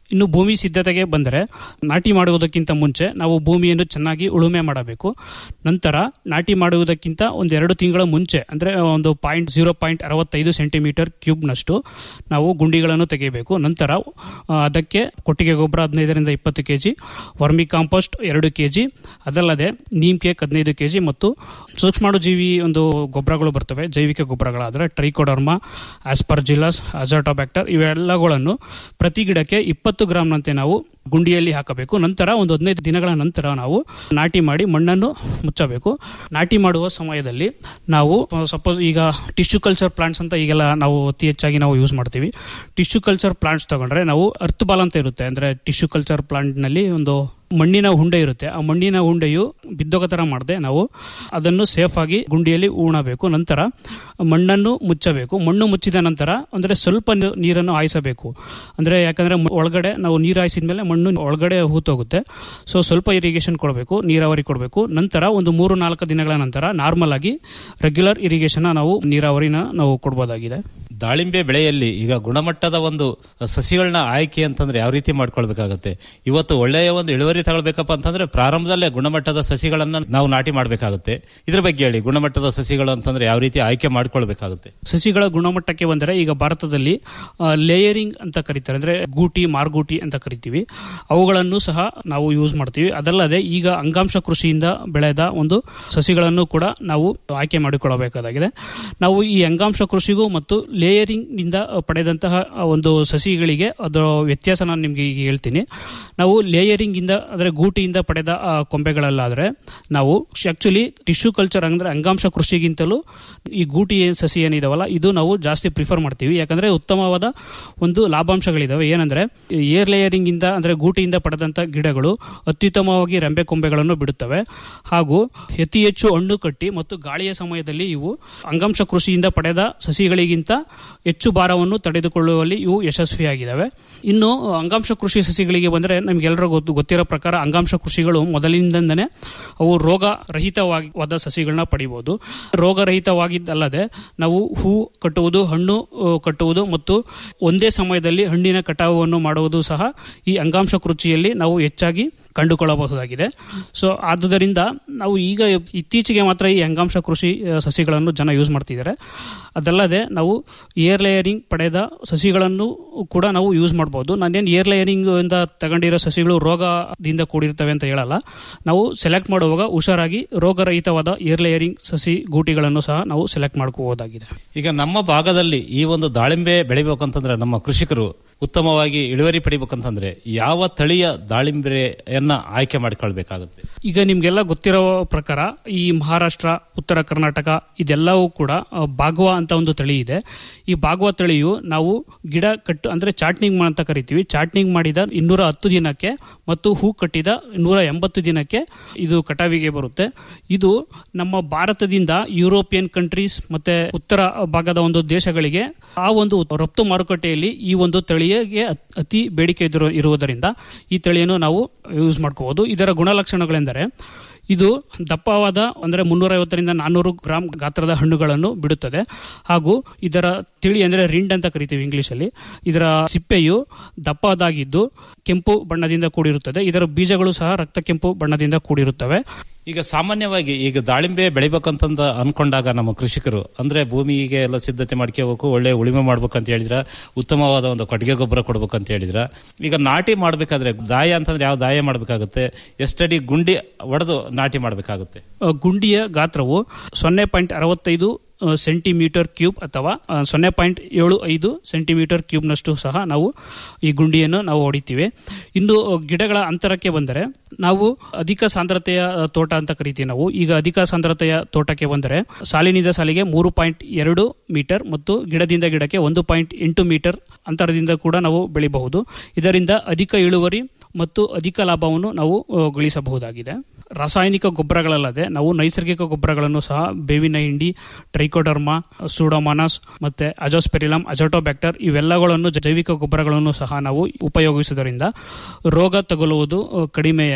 ಇನ್ನು ಭೂಮಿ ಸಿದ್ಧತೆಗೆ ಬಂದರೆ ನಾಟಿ ಮಾಡುವುದಕ್ಕಿಂತ ಮುಂಚೆ ನಾವು ಭೂಮಿಯನ್ನು ಚೆನ್ನಾಗಿ ಉಳುಮೆ ಮಾಡಬೇಕು ನಂತರ ನಾಟಿ ಮಾಡುವುದಕ್ಕಿಂತ ಒಂದು ಎರಡು ತಿಂಗಳ ಮುಂಚೆ ಅಂದರೆ ಒಂದು ಪಾಯಿಂಟ್ ಜೀರೋ ಪಾಯಿಂಟ್ ಅರವತ್ತೈದು ಸೆಂಟಿಮೀಟರ್ ಕ್ಯೂಬ್ನಷ್ಟು ನಾವು ಗುಂಡಿಗಳನ್ನು ತೆಗೆಯಬೇಕು ನಂತರ ಆ, ಅದಕ್ಕೆ ಕೊಟ್ಟಿಗೆ ಗೊಬ್ಬರ ಹದಿನೈದರಿಂದ ಇಪ್ಪತ್ತು ಕೆ ಜಿ ವರ್ಮಿ ಕಾಂಪೋಸ್ಟ್ ಎರಡು ಕೆ ಜಿ ಅದಲ್ಲದೆ ನೀಮ್ ಕೇಕ್ ಹದಿನೈದು ಕೆ ಜಿ ಮತ್ತು ಸೂಕ್ಷ್ಮಾಣುಜೀವಿ ಒಂದು ಗೊಬ್ಬರಗಳು ಬರ್ತವೆ ಜೈವಿಕ ಗೊಬ್ಬರಗಳಾದರೆ ಟ್ರೈಕೋಡರ್ಮಾ ಆಸ್ಪರ್ಜಿಲಸ್ ಅಜಾಟೋಬ್ಯಾಕ್ಟರ್ ಇವೆಲ್ಲಗಳನ್ನು ಪ್ರತಿ ಗಿಡಕ್ಕೆ ಇಪ್ಪತ್ತು ಗ್ರಾಮ್ನಂತೆ ನಾವು ಗುಂಡಿಯಲ್ಲಿ ಹಾಕಬೇಕು ನಂತರ ಒಂದು ಹದಿನೈದು ದಿನಗಳ ನಂತರ ನಾವು ನಾಟಿ ಮಾಡಿ ಮಣ್ಣನ್ನು ಮುಚ್ಚಬೇಕು ನಾಟಿ ಮಾಡುವ ಸಮಯದಲ್ಲಿ ನಾವು ಸಪೋಸ್ ಈಗ ಟಿಶ್ಯೂ ಕಲ್ಚರ್ ಪ್ಲಾಂಟ್ಸ್ ಅಂತ ಈಗೆಲ್ಲ ನಾವು ಅತಿ ಹೆಚ್ಚಾಗಿ ನಾವು ಯೂಸ್ ಮಾಡ್ತೀವಿ ಟಿಶ್ಯೂ ಕಲ್ಚರ್ ಪ್ಲಾಂಟ್ಸ್ ತಗೊಂಡ್ರೆ ನಾವು ಅರ್ತ್ ಬಾಲ್ ಅಂತ ಇರುತ್ತೆ ಅಂದ್ರೆ ಟಿಶ್ಯೂ ಕಲ್ಚರ್ ಪ್ಲಾಂಟ್ನಲ್ಲಿ ಒಂದು ಮಣ್ಣಿನ ಉಂಡೆ ಇರುತ್ತೆ ಆ ಮಣ್ಣಿನ ಉಂಡೆಯು ಬಿದ್ದೋಗ ಥರ ಮಾಡದೆ ನಾವು ಅದನ್ನು ಸೇಫ್ ಆಗಿ ಗುಂಡಿಯಲ್ಲಿ ಉಣಬೇಕು ನಂತರ ಮಣ್ಣನ್ನು ಮುಚ್ಚಬೇಕು ಮಣ್ಣು ಮುಚ್ಚಿದ ನಂತರ ಅಂದರೆ ಸ್ವಲ್ಪ ನೀ- ನೀರನ್ನು ಹಾಯಿಸಬೇಕು ಅಂದರೆ ಯಾಕಂದರೆ ಒಳಗಡೆ ನಾವು ನೀರು ಹಾಯಿಸಿದ ಮೇಲೆ ಮಣ್ಣು ಒಳಗಡೆ ಹೂತೋಗುತ್ತೆ ಸೊ ಸ್ವಲ್ಪ ಇರಿಗೇಷನ್ ಕೊಡಬೇಕು ನೀರಾವರಿ ಕೊಡಬೇಕು ನಂತರ ಒಂದು ಮೂರು ನಾಲ್ಕು ದಿನಗಳ ನಂತರ ನಾರ್ಮಲ್ ಆಗಿ ರೆಗ್ಯುಲರ್ ಇರಿಗೇಷನ್ ನಾವು ನೀರಾವರಿನ ನಾವು ಕೊಡ್ಬೋದಾಗಿದೆ ದಾಳಿಂಬೆ ಬೆಳೆಯಲ್ಲಿ ಈಗ ಗುಣಮಟ್ಟದ ಒಂದು ಸಸಿಗಳನ್ನ ಆಯ್ಕೆ ಅಂತಂದ್ರೆ ಯಾವ ರೀತಿ ಮಾಡ್ಕೊಳ್ಬೇಕಾಗತ್ತೆ ಇವತ್ತು ಒಳ್ಳೆಯ ಒಂದು ಇಳುವರಿ ತಗೊಳ್ಬೇಕಪ್ಪ ಅಂತಂದ್ರೆ ಪ್ರಾರಂಭದಲ್ಲೇ ಗುಣಮಟ್ಟದ ಸಸಿಗಳನ್ನ ನಾವು ನಾಟಿ ಮಾಡಬೇಕಾಗುತ್ತೆ ಇದ್ರ ಬಗ್ಗೆ ಹೇಳಿ ಗುಣಮಟ್ಟದ ಸಸಿಗಳು ಅಂತಂದ್ರೆ ಯಾವ ರೀತಿ ಆಯ್ಕೆ ಮಾಡ್ಕೊಳ್ಬೇಕಾಗುತ್ತೆ ಸಸಿಗಳ ಗುಣಮಟ್ಟಕ್ಕೆ ಬಂದರೆ ಈಗ ಭಾರತದಲ್ಲಿ ಲೇಯರಿಂಗ್ ಅಂತ ಕರೀತಾರೆ ಅಂದ್ರೆ ಗೂಟಿ ಮಾರ್ಗೂಟಿ ಅಂತ ಕರಿತೀವಿ ಅವುಗಳನ್ನು ಸಹ ನಾವು ಯೂಸ್ ಮಾಡ್ತೀವಿ ಅದಲ್ಲದೆ ಈಗ ಅಂಗಾಂಶ ಕೃಷಿಯಿಂದ ಬೆಳೆದ ಒಂದು ಸಸಿಗಳನ್ನು ಕೂಡ ನಾವು ಆಯ್ಕೆ ಮಾಡಿಕೊಳ್ಳಬೇಕಾಗಿದೆ ನಾವು ಈ ಅಂಗಾಂಶ ಕೃಷಿಗೂ ಮತ್ತು ಲೇಯರಿಂಗ್ ನಿಂದ ಪಡೆದಂತಹ ಒಂದು ಸಸಿಗಳಿಗೆ ಅದರ ವ್ಯತ್ಯಾಸ ನಾನು ನಿಮಗೆ ಈಗ ಹೇಳ್ತೀನಿ ನಾವು ಲೇಯರಿಂಗ್ ಇಂದ ಅಂದ್ರೆ ಗೂಟಿಯಿಂದ ಪಡೆದ ಆ, ಕೊಂಬೆಗಳಲ್ಲಾದ್ರೆ ನಾವು ಆಕ್ಚುಲಿ ಟಿಶ್ಯೂ ಕಲ್ಚರ್ ಅಂದ್ರೆ ಅಂಗಾಂಶ ಕೃಷಿಗಿಂತಲೂ ಈ ಗೂಟಿ ಏನ್ ಸಸಿ ಏನಿದಾವಲ್ಲ ಇದು ನಾವು ಜಾಸ್ತಿ ಪ್ರಿಫರ್ ಮಾಡ್ತೀವಿ ಯಾಕಂದ್ರೆ ಉತ್ತಮವಾದ ಒಂದು ಲಾಭಾಂಶಗಳಿದಾವೆ ಏನಂದ್ರೆ ಏರ್ ಲೇಯರಿಂಗ್ ಇಂದ ಅಂದ್ರೆ ಗೂಟಿಯಿಂದ ಪಡೆದಂತ ಗಿಡಗಳು ಅತ್ಯುತ್ತಮವಾಗಿ ರೆಂಬೆ ಕೊಂಬೆಗಳನ್ನು ಬಿಡುತ್ತವೆ ಹಾಗೂ ಅತಿ ಹೆಚ್ಚು ಹಣ್ಣು ಕಟ್ಟಿ ಮತ್ತು ಗಾಳಿಯ ಸಮಯದಲ್ಲಿ ಇವು ಅಂಗಾಂಶ ಕೃಷಿಯಿಂದ ಪಡೆದ ಸಸಿಗಳಿಗಿಂತ ಹೆಚ್ಚು ಭಾರವನ್ನು ತಡೆದುಕೊಳ್ಳುವಲ್ಲಿ ಇವು ಯಶಸ್ವಿಯಾಗಿದ್ದಾವೆ ಇನ್ನು ಅಂಗಾಂಶ ಕೃಷಿ ಸಸಿಗಳಿಗೆ ಬಂದರೆ ನಮಗೆಲ್ಲರಿಗೂ ಗೊತ್ತು ಗೊತ್ತಿರೋ ಪ್ರಕಾರ ಅಂಗಾಂಶ ಕೃಷಿಗಳು ಮೊದಲಿನಿಂದನೇ ಅವು ರೋಗ ರಹಿತವಾದ ಸಸಿಗಳನ್ನ ಪಡಿಬಹುದು ರೋಗರಹಿತವಾಗಿದ್ದಲ್ಲದೆ ನಾವು ಹೂ ಕಟ್ಟುವುದು ಹಣ್ಣು ಆ, ಕಟ್ಟುವುದು ಮತ್ತು ಒಂದೇ ಸಮಯದಲ್ಲಿ ಹಣ್ಣಿನ ಕಟಾವನ್ನು ಮಾಡುವುದು ಸಹ ಈ ಅಂಗಾಂಶ ಕೃಷಿಯಲ್ಲಿ ನಾವು ಹೆಚ್ಚಾಗಿ ಕಂಡುಕೊಳ್ಳಬಹುದಾಗಿದೆ ಸೊ ಆದುದರಿಂದ ನಾವು ಈಗ ಇತ್ತೀಚೆಗೆ ಮಾತ್ರ ಈ ಅಂಗಾಂಶ ಕೃಷಿ ಆ, ಸಸಿಗಳನ್ನು ಜನ ಯೂಸ್ ಮಾಡ್ತಿದ್ದಾರೆ ಅದಲ್ಲದೆ ನಾವು ಏರ್ ಲೇಯರಿಂಗ್ ಪಡೆದ ಸಸಿಗಳನ್ನು ಕೂಡ ನಾವು ಯೂಸ್ ಮಾಡ್ಬೋದು ನಾನೇನು ಏರ್ ಲೇಯರಿಂಗ್ ಇಂದ ತಗೊಂಡಿರೋ ಸಸಿಗಳು ರೋಗದಿಂದ ಕೂಡಿರ್ತವೆ ಅಂತ ಹೇಳಲ್ಲ ನಾವು ಸೆಲೆಕ್ಟ್ ಮಾಡುವಾಗ ಹುಷಾರಾಗಿ ರೋಗರಹಿತವಾದ ಏರ್ ಲೇಯರಿಂಗ್ ಸಸಿ ಗೂಟಿಗಳನ್ನು ಸಹ ನಾವು ಸೆಲೆಕ್ಟ್ ಮಾಡ್ಕೋಬಹುದಾಗಿದೆ ಈಗ ನಮ್ಮ ಭಾಗದಲ್ಲಿ ಈ ಒಂದು ದಾಳಿಂಬೆ ಬೆಳಿಬೇಕಂತಂದ್ರೆ ನಮ್ಮ ಕೃಷಿಕರು ಉತ್ತಮವಾಗಿ ಇಳುವರಿ ಪಡಿಬೇಕಂತಂದ್ರೆ ಯಾವ ತಳಿಯ ದಾಳಿಂಬೆಯನ್ನ ಆಯ್ಕೆ ಮಾಡಿಕೊಳ್ಬೇಕಾಗುತ್ತೆ ಈಗ ನಿಮ್ಗೆಲ್ಲ ಗೊತ್ತಿರೋ ಪ್ರಕಾರ ಈ ಮಹಾರಾಷ್ಟ್ರ ಉತ್ತರ ಕರ್ನಾಟಕ ಇದೆಲ್ಲವೂ ಕೂಡ ಆ, ಬಾಗ್ವಾ ಅಂತ ಒಂದು ತಳಿ ಇದೆ ಈ ಬಾಗ್ವಾ ತಳಿಯು ನಾವು ಗಿಡ ಕಟ್ಟು ಅಂದ್ರೆ ಚಾಟ್ನಿಂಗ್ ಅಂತ ಕರಿತೀವಿ ಚಾಟ್ನಿಂಗ್ ಮಾಡಿದ ಇನ್ನೂರ ಹತ್ತು ದಿನಕ್ಕೆ ಮತ್ತು ಹೂ ಕಟ್ಟಿದ ನೂರ ಎಂಬತ್ತು ದಿನಕ್ಕೆ ಇದು ಕಟಾವಿಗೆ ಬರುತ್ತೆ ಇದು ನಮ್ಮ ಭಾರತದಿಂದ ಯುರೋಪಿಯನ್ ಕಂಟ್ರೀಸ್ ಮತ್ತೆ ಉತ್ತರ ಭಾಗದ ಒಂದು ದೇಶಗಳಿಗೆ ಆ ಒಂದು ರಫ್ತು ಮಾರುಕಟ್ಟೆಯಲ್ಲಿ ಈ ಒಂದು ತಳಿಗೆ ಅತ್- ಅತಿ ಬೇಡಿಕೆ ಇದಿರು- ಇರುವುದರಿಂದ ಈ ತಳಿಯನ್ನು ನಾವು ಯೂಸ್ ಮಾಡ್ಕೋಬಹುದು ಇದರ ಗುಣಲಕ್ಷಣಗಳೆಂದರೆ ಇದು ದಪ್ಪವಾದ ಅಂದರೆ ಮುನ್ನೂರೈವತ್ತರಿಂದ ನಾನ್ನೂರು ಗ್ರಾಂ ಗಾತ್ರದ ಹಣ್ಣುಗಳನ್ನು ಬಿಡುತ್ತದೆ ಹಾಗೂ ಇದರ ತಿಳಿ ಅಂದರೆ ರಿಂಡ್ ಅಂತ ಕರಿತೀವಿ ಇಂಗ್ಲಿಷಲ್ಲಿ ಇದರ ಸಿಪ್ಪೆಯು ದಪ್ಪದಾಗಿದ್ದು ಕೆಂಪು ಬಣ್ಣದಿಂದ ಕೂಡಿರುತ್ತದೆ ಇದರ ಬೀಜಗಳು ಸಹ ರಕ್ತ ಕೆಂಪು ಬಣ್ಣದಿಂದ ಕೂಡಿರುತ್ತವೆ ಈಗ ಸಾಮಾನ್ಯವಾಗಿ ಈಗ ದಾಳಿಂಬೆ ಬೆಳಿಬೇಕಂತಂದ ಅನ್ಕೊಂಡಾಗ ನಮ್ಮ ಕೃಷಿಕರು ಅಂದ್ರೆ ಭೂಮಿಗೆ ಎಲ್ಲ ಸಿದ್ಧತೆ ಮಾಡ್ಕೋಬೇಕು ಒಳ್ಳೆ ಉಳಿಮೆ ಮಾಡ್ಬೇಕು ಅಂತ ಹೇಳಿದ್ರ ಉತ್ತಮವಾದ ಒಂದು ಕೊಟ್ಟಿಗೆ ಗೊಬ್ಬರ ಕೊಡ್ಬೇಕು ಅಂತ ಹೇಳಿದ್ರ ಈಗ ನಾಟಿ ಮಾಡ್ಬೇಕಾದ್ರೆ ದಾಯ ಅಂತಂದ್ರೆ ಯಾವ ದಾಯ ಮಾಡ್ಬೇಕಾಗುತ್ತೆ ಎಷ್ಟಡಿ ಗುಂಡಿ ಒಡೆದು ನಾಟಿ ಮಾಡ್ಬೇಕಾಗುತ್ತೆ ಆ, ಗುಂಡಿಯ ಗಾತ್ರವು ಸೊನ್ನೆ ಪಾಯಿಂಟ್ ಅರವತ್ತೈದು ಆ, ಸೆಂಟಿಮೀಟರ್ ಕ್ಯೂಬ್ ಅಥವಾ ಆ, ಸೊನ್ನೆ ಪಾಯಿಂಟ್ ಏಳು ಐದು ಸೆಂಟಿಮೀಟರ್ ಕ್ಯೂಬ್ನಷ್ಟು ಸಹ ನಾವು ಈ ಗುಂಡಿಯನ್ನು ನಾವು ಹೊಡಿತೀವಿ ಇನ್ನು ಆ, ಗಿಡಗಳ ಅಂತರಕ್ಕೆ ಬಂದರೆ ನಾವು ಅಧಿಕ ಸಾಂದ್ರತೆಯ ಆ, ತೋಟ ಅಂತ ಕರಿತೀವಿ ನಾವು ಈಗ ಅಧಿಕ ಸಾಂದ್ರತೆಯ ತೋಟಕ್ಕೆ ಬಂದರೆ ಸಾಲಿನಿಂದ ಸಾಲಿಗೆ ಮೂರು ಪಾಯಿಂಟ್ ಎರಡು ಮೀಟರ್ ಮತ್ತು ಗಿಡದಿಂದ ಗಿಡಕ್ಕೆ ಒಂದು ಪಾಯಿಂಟ್ ಎಂಟು ಮೀಟರ್ ಅಂತರದಿಂದ ಕೂಡ ನಾವು ಬೆಳಿಬಹುದು ಇದರಿಂದ ಅಧಿಕ ಇಳುವರಿ ಮತ್ತು ಅಧಿಕ ಲಾಭವನ್ನು ನಾವು ಆ, ಗಳಿಸಬಹುದಾಗಿದೆ ರಾಸಾಯನಿಕ ಗೊಬ್ಬರಗಳಲ್ಲದೆ ನಾವು ನೈಸರ್ಗಿಕ ಗೊಬ್ಬರಗಳನ್ನು ಸಹ ಬೇವಿನ ಹಿಂಡಿ ಟ್ರೈಕೋಡರ್ಮಾ ಸೂಡೋಮಾನಸ್ ಮತ್ತೆ ಅಜೋಸ್ಪೆರಿಲಮ್ ಅಜೋಟೋಬ್ಯಾಕ್ಟರ್ ಇವೆಲ್ಲಗಳನ್ನು ಜೈವಿಕ ಗೊಬ್ಬರಗಳನ್ನು ಸಹ ನಾವು ಉಪಯೋಗಿಸುವುದರಿಂದ ರೋಗ ತಗುಲುವುದು ಆ, ಕಡಿಮೆಯಾಗಿ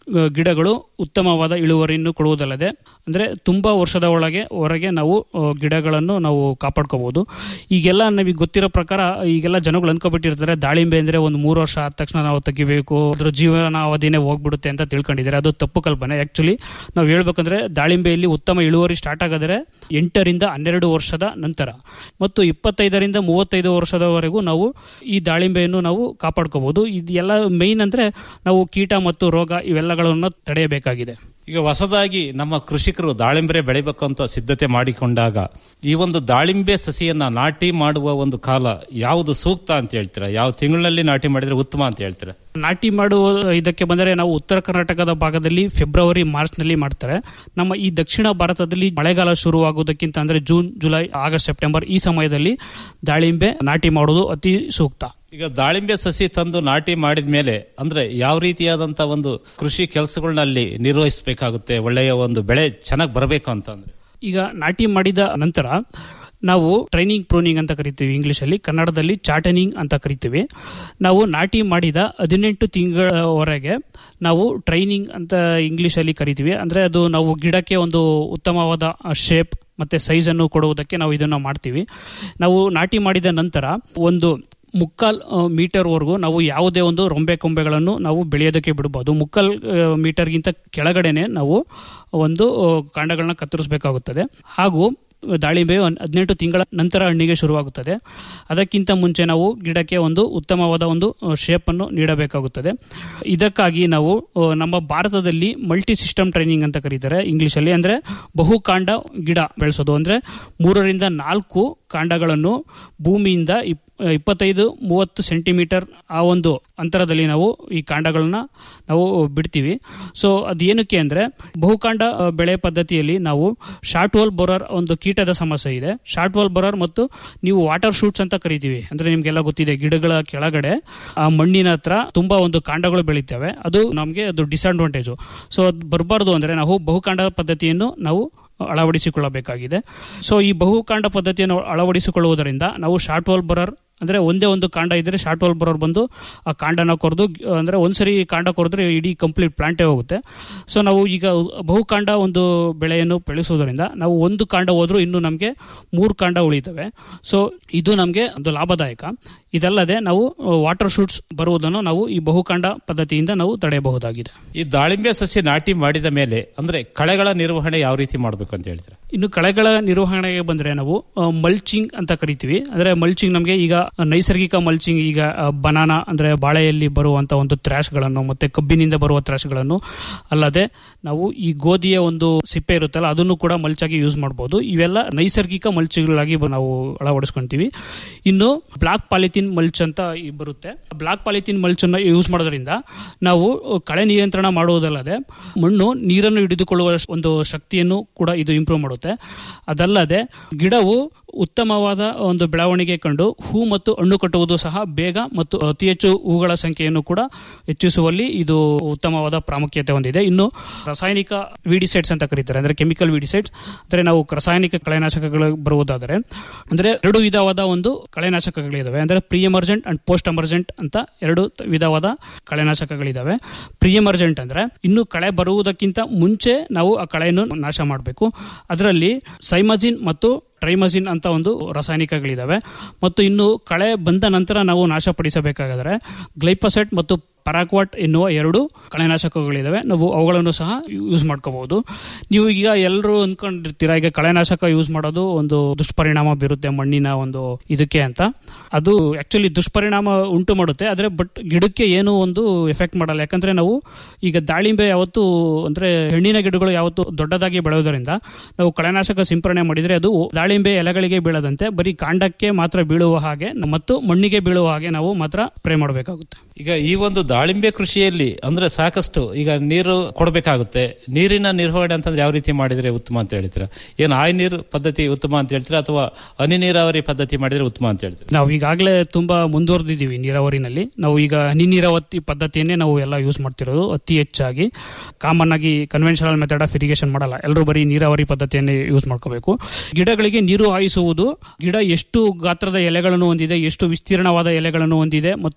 ಆ, ಗಿಡಗಳು ಉತ್ತಮವಾದ ಇಳುವರಿಯನ್ನು ಕೊಡುವುದಲ್ಲದೆ ಅಂದ್ರೆ ತುಂಬಾ ವರ್ಷದ ಒಳಗೆ ಹೊರಗೆ ನಾವು ಆ, ಗಿಡಗಳನ್ನು ನಾವು ಕಾಪಾಡ್ಕೋಬಹುದು ಈಗೆಲ್ಲ ನಮಗೆ ಗೊತ್ತಿರೋ ಪ್ರಕಾರ ಈಗೆಲ್ಲ ಜನಗಳು ಅನ್ಕೋಬಿಟ್ಟಿರ್ತಾರೆ ದಾಳಿಂಬೆ ಅಂದ್ರೆ ಒಂದು ಮೂರು ವರ್ಷ ಆದ ತಕ್ಷಣ ನಾವು ತೆಗಿಬೇಕು ಅದ್ರ ಜೀವನ ಅವಧಿನೇ ಹೋಗ್ಬಿಡುತ್ತೆ ಅಂತ ತಿಳ್ಕೊಂಡಿದ್ದಾರೆ ಅದು ತಪ್ಪು ಕಲ್ಪನೆ ಆಕ್ಚುಲಿ ನಾವು ಹೇಳ್ಬೇಕಂದ್ರೆ ದಾಳಿಂಬೆಯಲ್ಲಿ ಉತ್ತಮ ಇಳುವರಿ ಸ್ಟಾರ್ಟ್ ಆಗೋದ್ರೆ ಎಂಟರಿಂದ ಹನ್ನೆರಡು ವರ್ಷದ ನಂತರ ಮತ್ತು ಇಪ್ಪತ್ತೈದರಿಂದ ಮೂವತ್ತೈದು ವರ್ಷದವರೆಗೂ ನಾವು ಈ ದಾಳಿಂಬೆಯನ್ನು ನಾವು ಕಾಪಾಡ್ಕೋಬಹುದು ಇದೆಲ್ಲ ಮೇಯ್ನ್ ಅಂದ್ರೆ ನಾವು ಕೀಟ ಮತ್ತು ರೋಗ ಇವೆಲ್ಲಗಳನ್ನು ತಡೆಯಬೇಕಾಗಿದೆ ಈಗ ಹೊಸದಾಗಿ ನಮ್ಮ ಕೃಷಿಕರು ದಾಳಿಂಬೆ ಬೆಳಿಬೇಕು ಅಂತ ಸಿದ್ಧತೆ ಮಾಡಿಕೊಂಡಾಗ ಈ ಒಂದು ದಾಳಿಂಬೆ ಸಸಿಯನ್ನ ನಾಟಿ ಮಾಡುವ ಒಂದು ಕಾಲ ಯಾವುದು ಸೂಕ್ತ ಅಂತ ಹೇಳ್ತೀರಾ ಯಾವ ತಿಂಗಳಿನಲ್ಲಿ ನಾಟಿ ಮಾಡಿದ್ರೆ ಉತ್ತಮ ಅಂತ ಹೇಳ್ತೀರಾ ನಾಟಿ ಮಾಡುವ ಇದಕ್ಕೆ ಬಂದರೆ ನಾವು ಉತ್ತರ ಕರ್ನಾಟಕದ ಭಾಗದಲ್ಲಿ ಫೆಬ್ರವರಿ ಮಾರ್ಚ್ ನಲ್ಲಿ ಮಾಡ್ತಾರೆ ನಮ್ಮ ಈ ದಕ್ಷಿಣ ಭಾರತದಲ್ಲಿ ಮಳೆಗಾಲ ಶುರುವಾಗುವುದಕ್ಕಿಂತ ಅಂದ್ರೆ ಜೂನ್ ಜುಲೈ ಆಗಸ್ಟ್ ಸೆಪ್ಟೆಂಬರ್ ಈ ಸಮಯದಲ್ಲಿ ದಾಳಿಂಬೆ ನಾಟಿ ಮಾಡುವುದು ಅತಿ ಸೂಕ್ತ ಈಗ ದಾಳಿಂಬೆ ಸಸಿ ತಂದು ನಾಟಿ ಮಾಡಿದ ಮೇಲೆ ಅಂದ್ರೆ ಯಾವ ರೀತಿಯಾದಂತ ಒಂದು ಕೃಷಿ ಕೆಲಸಗಳನ್ನಲ್ಲಿ ನಿರ್ವಹಿಸಬೇಕಾಗುತ್ತೆ ಒಳ್ಳೆಯ ಒಂದು ಬೆಳೆ ಚೆನ್ನಾಗಿ ಬರಬೇಕು ಅಂತ ಅಂದ್ರೆ ಈಗ ನಾಟಿ ಮಾಡಿದ ನಂತರ ನಾವು ಟ್ರೈನಿಂಗ್ ಪ್ರೂನಿಂಗ್ ಅಂತ ಕರಿತೀವಿ ಇಂಗ್ಲಿಷಲ್ಲಿ ಕನ್ನಡದಲ್ಲಿ ಚಾಟನಿಂಗ್ ಅಂತ ಕರಿತೀವಿ ನಾವು ನಾಟಿ ಮಾಡಿದ ಹದಿನೆಂಟು ತಿಂಗಳವರೆಗೆ ನಾವು ಟ್ರೈನಿಂಗ್ ಅಂತ ಇಂಗ್ಲಿಷಲ್ಲಿ ಕರಿತೀವಿ ಅಂದ್ರೆ ಅದು ನಾವು ಗಿಡಕ್ಕೆ ಒಂದು ಉತ್ತಮವಾದ ಶೇಪ್ ಮತ್ತೆ ಸೈಜ್ ಅನ್ನು ಕೊಡುವುದಕ್ಕೆ ನಾವು ಇದನ್ನ ಮಾಡ್ತೀವಿ ನಾವು ನಾಟಿ ಮಾಡಿದ ನಂತರ ಒಂದು ಮುಕ್ಕಾಲ್ ಮೀಟರ್ವರೆಗೂ ನಾವು ಯಾವುದೇ ಒಂದು ರೊಂಬೆ ಕೊಂಬೆಗಳನ್ನು ನಾವು ಬೆಳೆಯೋದಕ್ಕೆ ಬಿಡಬಹುದು ಮುಕ್ಕಾಲ್ ಆ, ಮೀಟರ್ಗಿಂತ ಕೆಳಗಡೆನೆ ನಾವು ಒಂದು ಆ, ಕಾಂಡಗಳನ್ನ ಕತ್ತರಿಸಬೇಕಾಗುತ್ತದೆ ಹಾಗೂ ದಾಳಿಂಬೆ ಒಂದು ಹದಿನೆಂಟು ತಿಂಗಳ ನಂತರ ಹಣ್ಣಿಗೆ ಶುರುವಾಗುತ್ತದೆ ಅದಕ್ಕಿಂತ ಮುಂಚೆ ನಾವು ಗಿಡಕ್ಕೆ ಒಂದು ಉತ್ತಮವಾದ ಒಂದು ಶೇಪ್ ಅನ್ನು ನೀಡಬೇಕಾಗುತ್ತದೆ ಇದಕ್ಕಾಗಿ ನಾವು ಆ, ನಮ್ಮ ಭಾರತದಲ್ಲಿ ಮಲ್ಟಿ ಸಿಸ್ಟಮ್ ಟ್ರೈನಿಂಗ್ ಅಂತ ಕರೀತಾರೆ ಇಂಗ್ಲಿಷಲ್ಲಿ ಅಂದ್ರೆ ಬಹುಕಾಂಡ ಗಿಡ ಬೆಳೆಸೋದು ಅಂದ್ರೆ ಮೂರರಿಂದ ನಾಲ್ಕು ಕಾಂಡಗಳನ್ನು ಭೂಮಿಯಿಂದ ಇಪ್- ಇಪ್ಪತ್ತೈದು ಮೂವತ್ತು ಸೆಂಟಿಮೀಟರ್ ಆ ಒಂದು ಅಂತರದಲ್ಲಿ ನಾವು ಈ ಕಾಂಡಗಳನ್ನ ನಾವು ಬಿಡ್ತೀವಿ ಸೊ ಅದೇನಕ್ಕೆ ಅಂದ್ರೆ ಬಹುಕಾಂಡ ಆ, ಬೆಳೆ ಪದ್ಧತಿಯಲ್ಲಿ ನಾವು ಶಾರ್ಟ್ ವಾಲ್ ಬೊರರ್ ಒಂದು ಕೀಟದ ಸಮಸ್ಯೆ ಇದೆ ಶಾರ್ಟ್ ವಾಲ್ ಬೊರರ್ ಮತ್ತು ನೀವು ವಾಟರ್ ಶೂಟ್ಸ್ ಅಂತ ಕರಿತೀವಿ ಅಂದ್ರೆ ನಿಮ್ಗೆಲ್ಲ ಗೊತ್ತಿದೆ ಗಿಡಗಳ ಕೆಳಗಡೆ ಆ ಮಣ್ಣಿನ ಹತ್ರ ತುಂಬಾ ಒಂದು ಕಾಂಡಗಳು ಬೆಳೀತವೆ ಅದು ನಮಗೆ ಅದು ಡಿಸ್ಅಡ್ವಾಂಟೇಜು ಸೊ ಅದು ಬರಬಾರ್ದು ಅಂದ್ರೆ ನಾವು ಬಹುಕಾಂಡ ಪದ್ಧತಿಯನ್ನು ನಾವು ಅಳವಡಿಸಿಕೊಳ್ಳಬೇಕಾಗಿದೆ ಸೊ ಈ ಬಹುಕಾಂಡ ಪದ್ಧತಿಯನ್ನು ಅಳವಡಿಸಿಕೊಳ್ಳುವುದರಿಂದ ನಾವು ಶಾರ್ಟ್ ವಾಲ್ ಬರರ್ ಅಂದ್ರೆ ಒಂದೇ ಒಂದು ಕಾಂಡ ಇದ್ರೆ ಶಾರ್ಟ್ ವಾಲ್ ಬರೋರು ಬಂದು ಆ ಕಾಂಡನ ಕೊರೆದು ಅಂದ್ರೆ ಒಂದ್ಸರಿ ಕಾಂಡ ಕೊರೆದ್ರೆ ಇಡೀ ಕಂಪ್ಲೀಟ್ ಪ್ಲಾಂಟೇ ಹೋಗುತ್ತೆ ಸೊ ನಾವು ಈಗ ಬಹುಕಾಂಡ ಒಂದು ಬೆಳೆಯನ್ನು ಬೆಳೆಸುವುದರಿಂದ ನಾವು ಒಂದು ಕಾಂಡ ಹೋದ್ರೂ ಇನ್ನು ನಮಗೆ ಮೂರು ಕಾಂಡ ಉಳಿತವೆ ಸೊ ಇದು ನಮಗೆ ಒಂದು ಲಾಭದಾಯಕ ಇದಲ್ಲದೆ ನಾವು ವಾಟರ್ ಶೂಟ್ಸ್ ಬರುವುದನ್ನು ನಾವು ಈ ಬಹುಕಾಂಡ ಪದ್ಧತಿಯಿಂದ ನಾವು ತಡೆಯಬಹುದಾಗಿದೆ ಈ ದಾಳಿಂಬೆ ಸಸಿ ನಾಟಿ ಮಾಡಿದ ಮೇಲೆ ಅಂದ್ರೆ ಕಳೆಗಳ ನಿರ್ವಹಣೆ ಯಾವ ರೀತಿ ಮಾಡಬೇಕು ಅಂತ ಹೇಳ್ತೀರಾ ಇನ್ನು ಕಳೆಗಳ ನಿರ್ವಹಣೆಗೆ ಬಂದ್ರೆ ನಾವು ಮಲ್ಚಿಂಗ್ ಅಂತ ಕರಿತೀವಿ ಅಂದ್ರೆ ಮಲ್ಚಿಂಗ್ ನಮಗೆ ಈಗ ನೈಸರ್ಗಿಕ ಮಲ್ಚಿಂಗ್ ಈಗ ಬನಾನಾ ಅಂದ್ರೆ ಬಾಳೆಯಲ್ಲಿ ಬರುವಂತ ಒಂದು ಗಳನ್ನು ಮತ್ತೆ ಕಬ್ಬಿನಿಂದ ಬರುವ ಗಳನ್ನು ಅಲ್ಲದೆ ನಾವು ಈ ಗೋಧಿಯ ಒಂದು ಸಿಪ್ಪೆ ಇರುತ್ತಲ್ಲ ಅದನ್ನು ಕೂಡ ಮಲ್ಚಾಗಿ ಯೂಸ್ ಮಾಡಬಹುದು ಇವೆಲ್ಲ ನೈಸರ್ಗಿಕ ಮಲ್ಚಿಗಳಾಗಿ ನಾವು ಅಳವಡಿಸ್ಕೊಂತೀವಿ ಇನ್ನು ಬ್ಲಾಕ್ ಪಾಲಿಥಿನ್ ಮಲ್ಚ್ ಅಂತ ಈ ಬರುತ್ತೆ ಬ್ಲಾಕ್ ಪಾಲಿಥಿನ್ ಮಲ್ಚ್ ಅನ್ನ ಯೂಸ್ ಮಾಡೋದ್ರಿಂದ ನಾವು ಕಳೆ ನಿಯಂತ್ರಣ ಮಾಡುವುದಲ್ಲದೆ ಮಣ್ಣು ನೀರನ್ನು ಹಿಡಿದುಕೊಳ್ಳುವ ಒಂದು ಶಕ್ತಿಯನ್ನು ಕೂಡ ಇದು ಇಂಪ್ರೂವ್ ಮಾಡುತ್ತೆ ಅದಲ್ಲದೆ ಗಿಡವು ಉತ್ತಮವಾದ ಒಂದು ಬೆಳವಣಿಗೆ ಕಂಡು ಹೂ ಮತ್ತು ಹಣ್ಣು ಕಟ್ಟುವುದು ಸಹ ಬೇಗ ಮತ್ತು ಅತಿ ಹೆಚ್ಚು ಹೂಗಳ ಸಂಖ್ಯೆಯನ್ನು ಕೂಡ ಹೆಚ್ಚಿಸುವಲ್ಲಿ ಇದು ಉತ್ತಮವಾದ ಪ್ರಾಮುಖ್ಯತೆ ಹೊಂದಿದೆ ಇನ್ನು ರಾಸಾಯನಿಕ ವಿಡಿಸೈಡ್ಸ್ ಅಂತ ಕರೀತಾರೆ ಅಂದ್ರೆ ಕೆಮಿಕಲ್ ವಿಡಿಸೈಡ್ಸ್ ಅಂದ್ರೆ ನಾವು ರಾಸಾಯನಿಕ ಕಳೆನಾಶಕಗಳು ಬರುವುದಾದರೆ ಅಂದ್ರೆ ಎರಡು ವಿಧವಾದ ಒಂದು ಕಳೆನಾಶಕಗಳಿದಾವೆ ಅಂದ್ರೆ pre emergent and post emergent ಅಂತ ಎರಡು ತ- ವಿಧವಾದ ಕಳೆನಾಶಕಗಳಿದಾವೆ ಪ್ರಿ ಎಮರ್ಜೆಂಟ್ ಅಂದ್ರೆ ಇನ್ನು ಕಳೆ ಬರುವುದಕ್ಕಿಂತ ಮುಂಚೆ ನಾವು ಆ ಕಳೆಯನ್ನು ನಾಶ ಮಾಡಬೇಕು ಅದರಲ್ಲಿ ಸೈಮಜಿನ್ ಮತ್ತು ಟ್ರೈಮಜಿನ್ ಅಂತ ಒಂದು ರಾಸಾಯನಿಕಗಳಿದಾವೆ ಮತ್ತು ಇನ್ನು ಕಳೆ ಬಂದ ನಂತರ ನಾವು ನಾಶಪಡಿಸಬೇಕಾದರೆ ಗ್ಲೈಪಸೆಟ್ ಮತ್ತು ಪರಾಕ್ವಾಟ್ ಎನ್ನುವ ಎರಡು ಕಳೆನಾಶಕಗಳಿದಾವೆ ನಾವು ಅವುಗಳನ್ನು ಸಹ ಯೂಸ್ ಮಾಡ್ಕೋಬಹುದು ನೀವು ಈಗ ಎಲ್ಲರೂ ಅಂದ್ಕೊಂಡಿರ್ತೀರಾ ಈಗ ಕಳೆನಾಶಕ ಯೂಸ್ ಮಾಡೋದು ಒಂದು ದುಷ್ಪರಿಣಾಮ ಬೀರುತ್ತೆ ಮಣ್ಣಿನ ಒಂದು ಇದಕ್ಕೆ ಅಂತ ಅದು ಆಕ್ಚುಲಿ ದುಷ್ಪರಿಣಾಮ ಉಂಟು ಮಾಡುತ್ತೆ ಆದ್ರೆ ಬಟ್ ಗಿಡಕ್ಕೆ ಏನು ಒಂದು ಎಫೆಕ್ಟ್ ಮಾಡಲ್ಲ ಯಾಕಂದ್ರೆ ನಾವು ಈಗ ದಾಳಿಂಬೆ ಯಾವತ್ತು ಅಂದ್ರೆ ಹಣ್ಣಿನ ಗಿಡಗಳು ಯಾವತ್ತು ದೊಡ್ಡದಾಗಿ ಬೆಳೆಯೋದರಿಂದ ನಾವು ಕಳೆನಾಶಕ ಸಿಂಪರಣೆ ಮಾಡಿದ್ರೆ ಅದು ದಾಳಿಂಬೆ ಎಲೆಗಳಿಗೆ ಬೀಳದಂತೆ ಬರೀ ಕಾಂಡಕ್ಕೆ ಮಾತ್ರ ಬೀಳುವ ಹಾಗೆ ಮತ್ತು ಮಣ್ಣಿಗೆ ಬೀಳುವ ಹಾಗೆ ನಾವು ಮಾತ್ರ ಸ್ಪ್ರೇ ಮಾಡಬೇಕಾಗುತ್ತೆ ಈಗ ಈ ಒಂದು ದಾಳಿಂಬೆ ಕೃಷಿಯಲ್ಲಿ ಅಂದ್ರೆ ಸಾಕಷ್ಟು ಈಗ ನೀರು ಕೊಡಬೇಕಾಗುತ್ತೆ ನೀರಿನ ನಿರ್ವಹಣೆ ಅಂತಂದ್ರೆ ಯಾವ ರೀತಿ ಮಾಡಿದ್ರೆ ಉತ್ತಮ ಅಂತ ಹೇಳ್ತೀರಾ ಏನು ಆಯ್ ನೀರು ಪದ್ಧತಿ ಉತ್ತಮ ಅಂತ ಹೇಳ್ತೀರಾ ಅಥವಾ ಹನಿ ನೀರಾವರಿ ಪದ್ಧತಿ ಮಾಡಿದ್ರೆ ಉತ್ತಮ ಅಂತ ಹೇಳ್ತೀರಾ ನಾವು ಈಗಾಗಲೇ ತುಂಬಾ ಮುಂದುವರೆದಿದ್ದೀವಿ ನೀರಾವರಿನಲ್ಲಿ ನಾವು ಈಗ ಹನಿ ನೀರಾವರಿ ಪದ್ಧತಿಯನ್ನೇ ನಾವು ಎಲ್ಲ ಯೂಸ್ ಮಾಡ್ತಿರೋದು ಅತಿ ಹೆಚ್ಚಾಗಿ ಕಾಮನ್ ಆಗಿ ಕನ್ವೆನ್ಷನಲ್ ಮೆಥಡ್ ಆಫ್ ಇರಿಗೇಷನ್ ಮಾಡಲ್ಲ ಎಲ್ಲರೂ ಬರೀ ನೀರಾವರಿ ಪದ್ಧತಿಯನ್ನೇ ಯೂಸ್ ಮಾಡ್ಕೋಬೇಕು ಗಿಡಗಳಿಗೆ ನೀರು ಹಾಯಿಸುವುದು ಗಿಡ ಎಷ್ಟು ಗಾತ್ರದ ಎಲೆಗಳನ್ನು ಹೊಂದಿದೆ ಎಷ್ಟು ವಿಸ್ತೀರ್ಣವಾದ ಎಲೆಗಳನ್ನು ಹೊಂದಿದೆ ಮತ್ತು ಎಷ್ಟು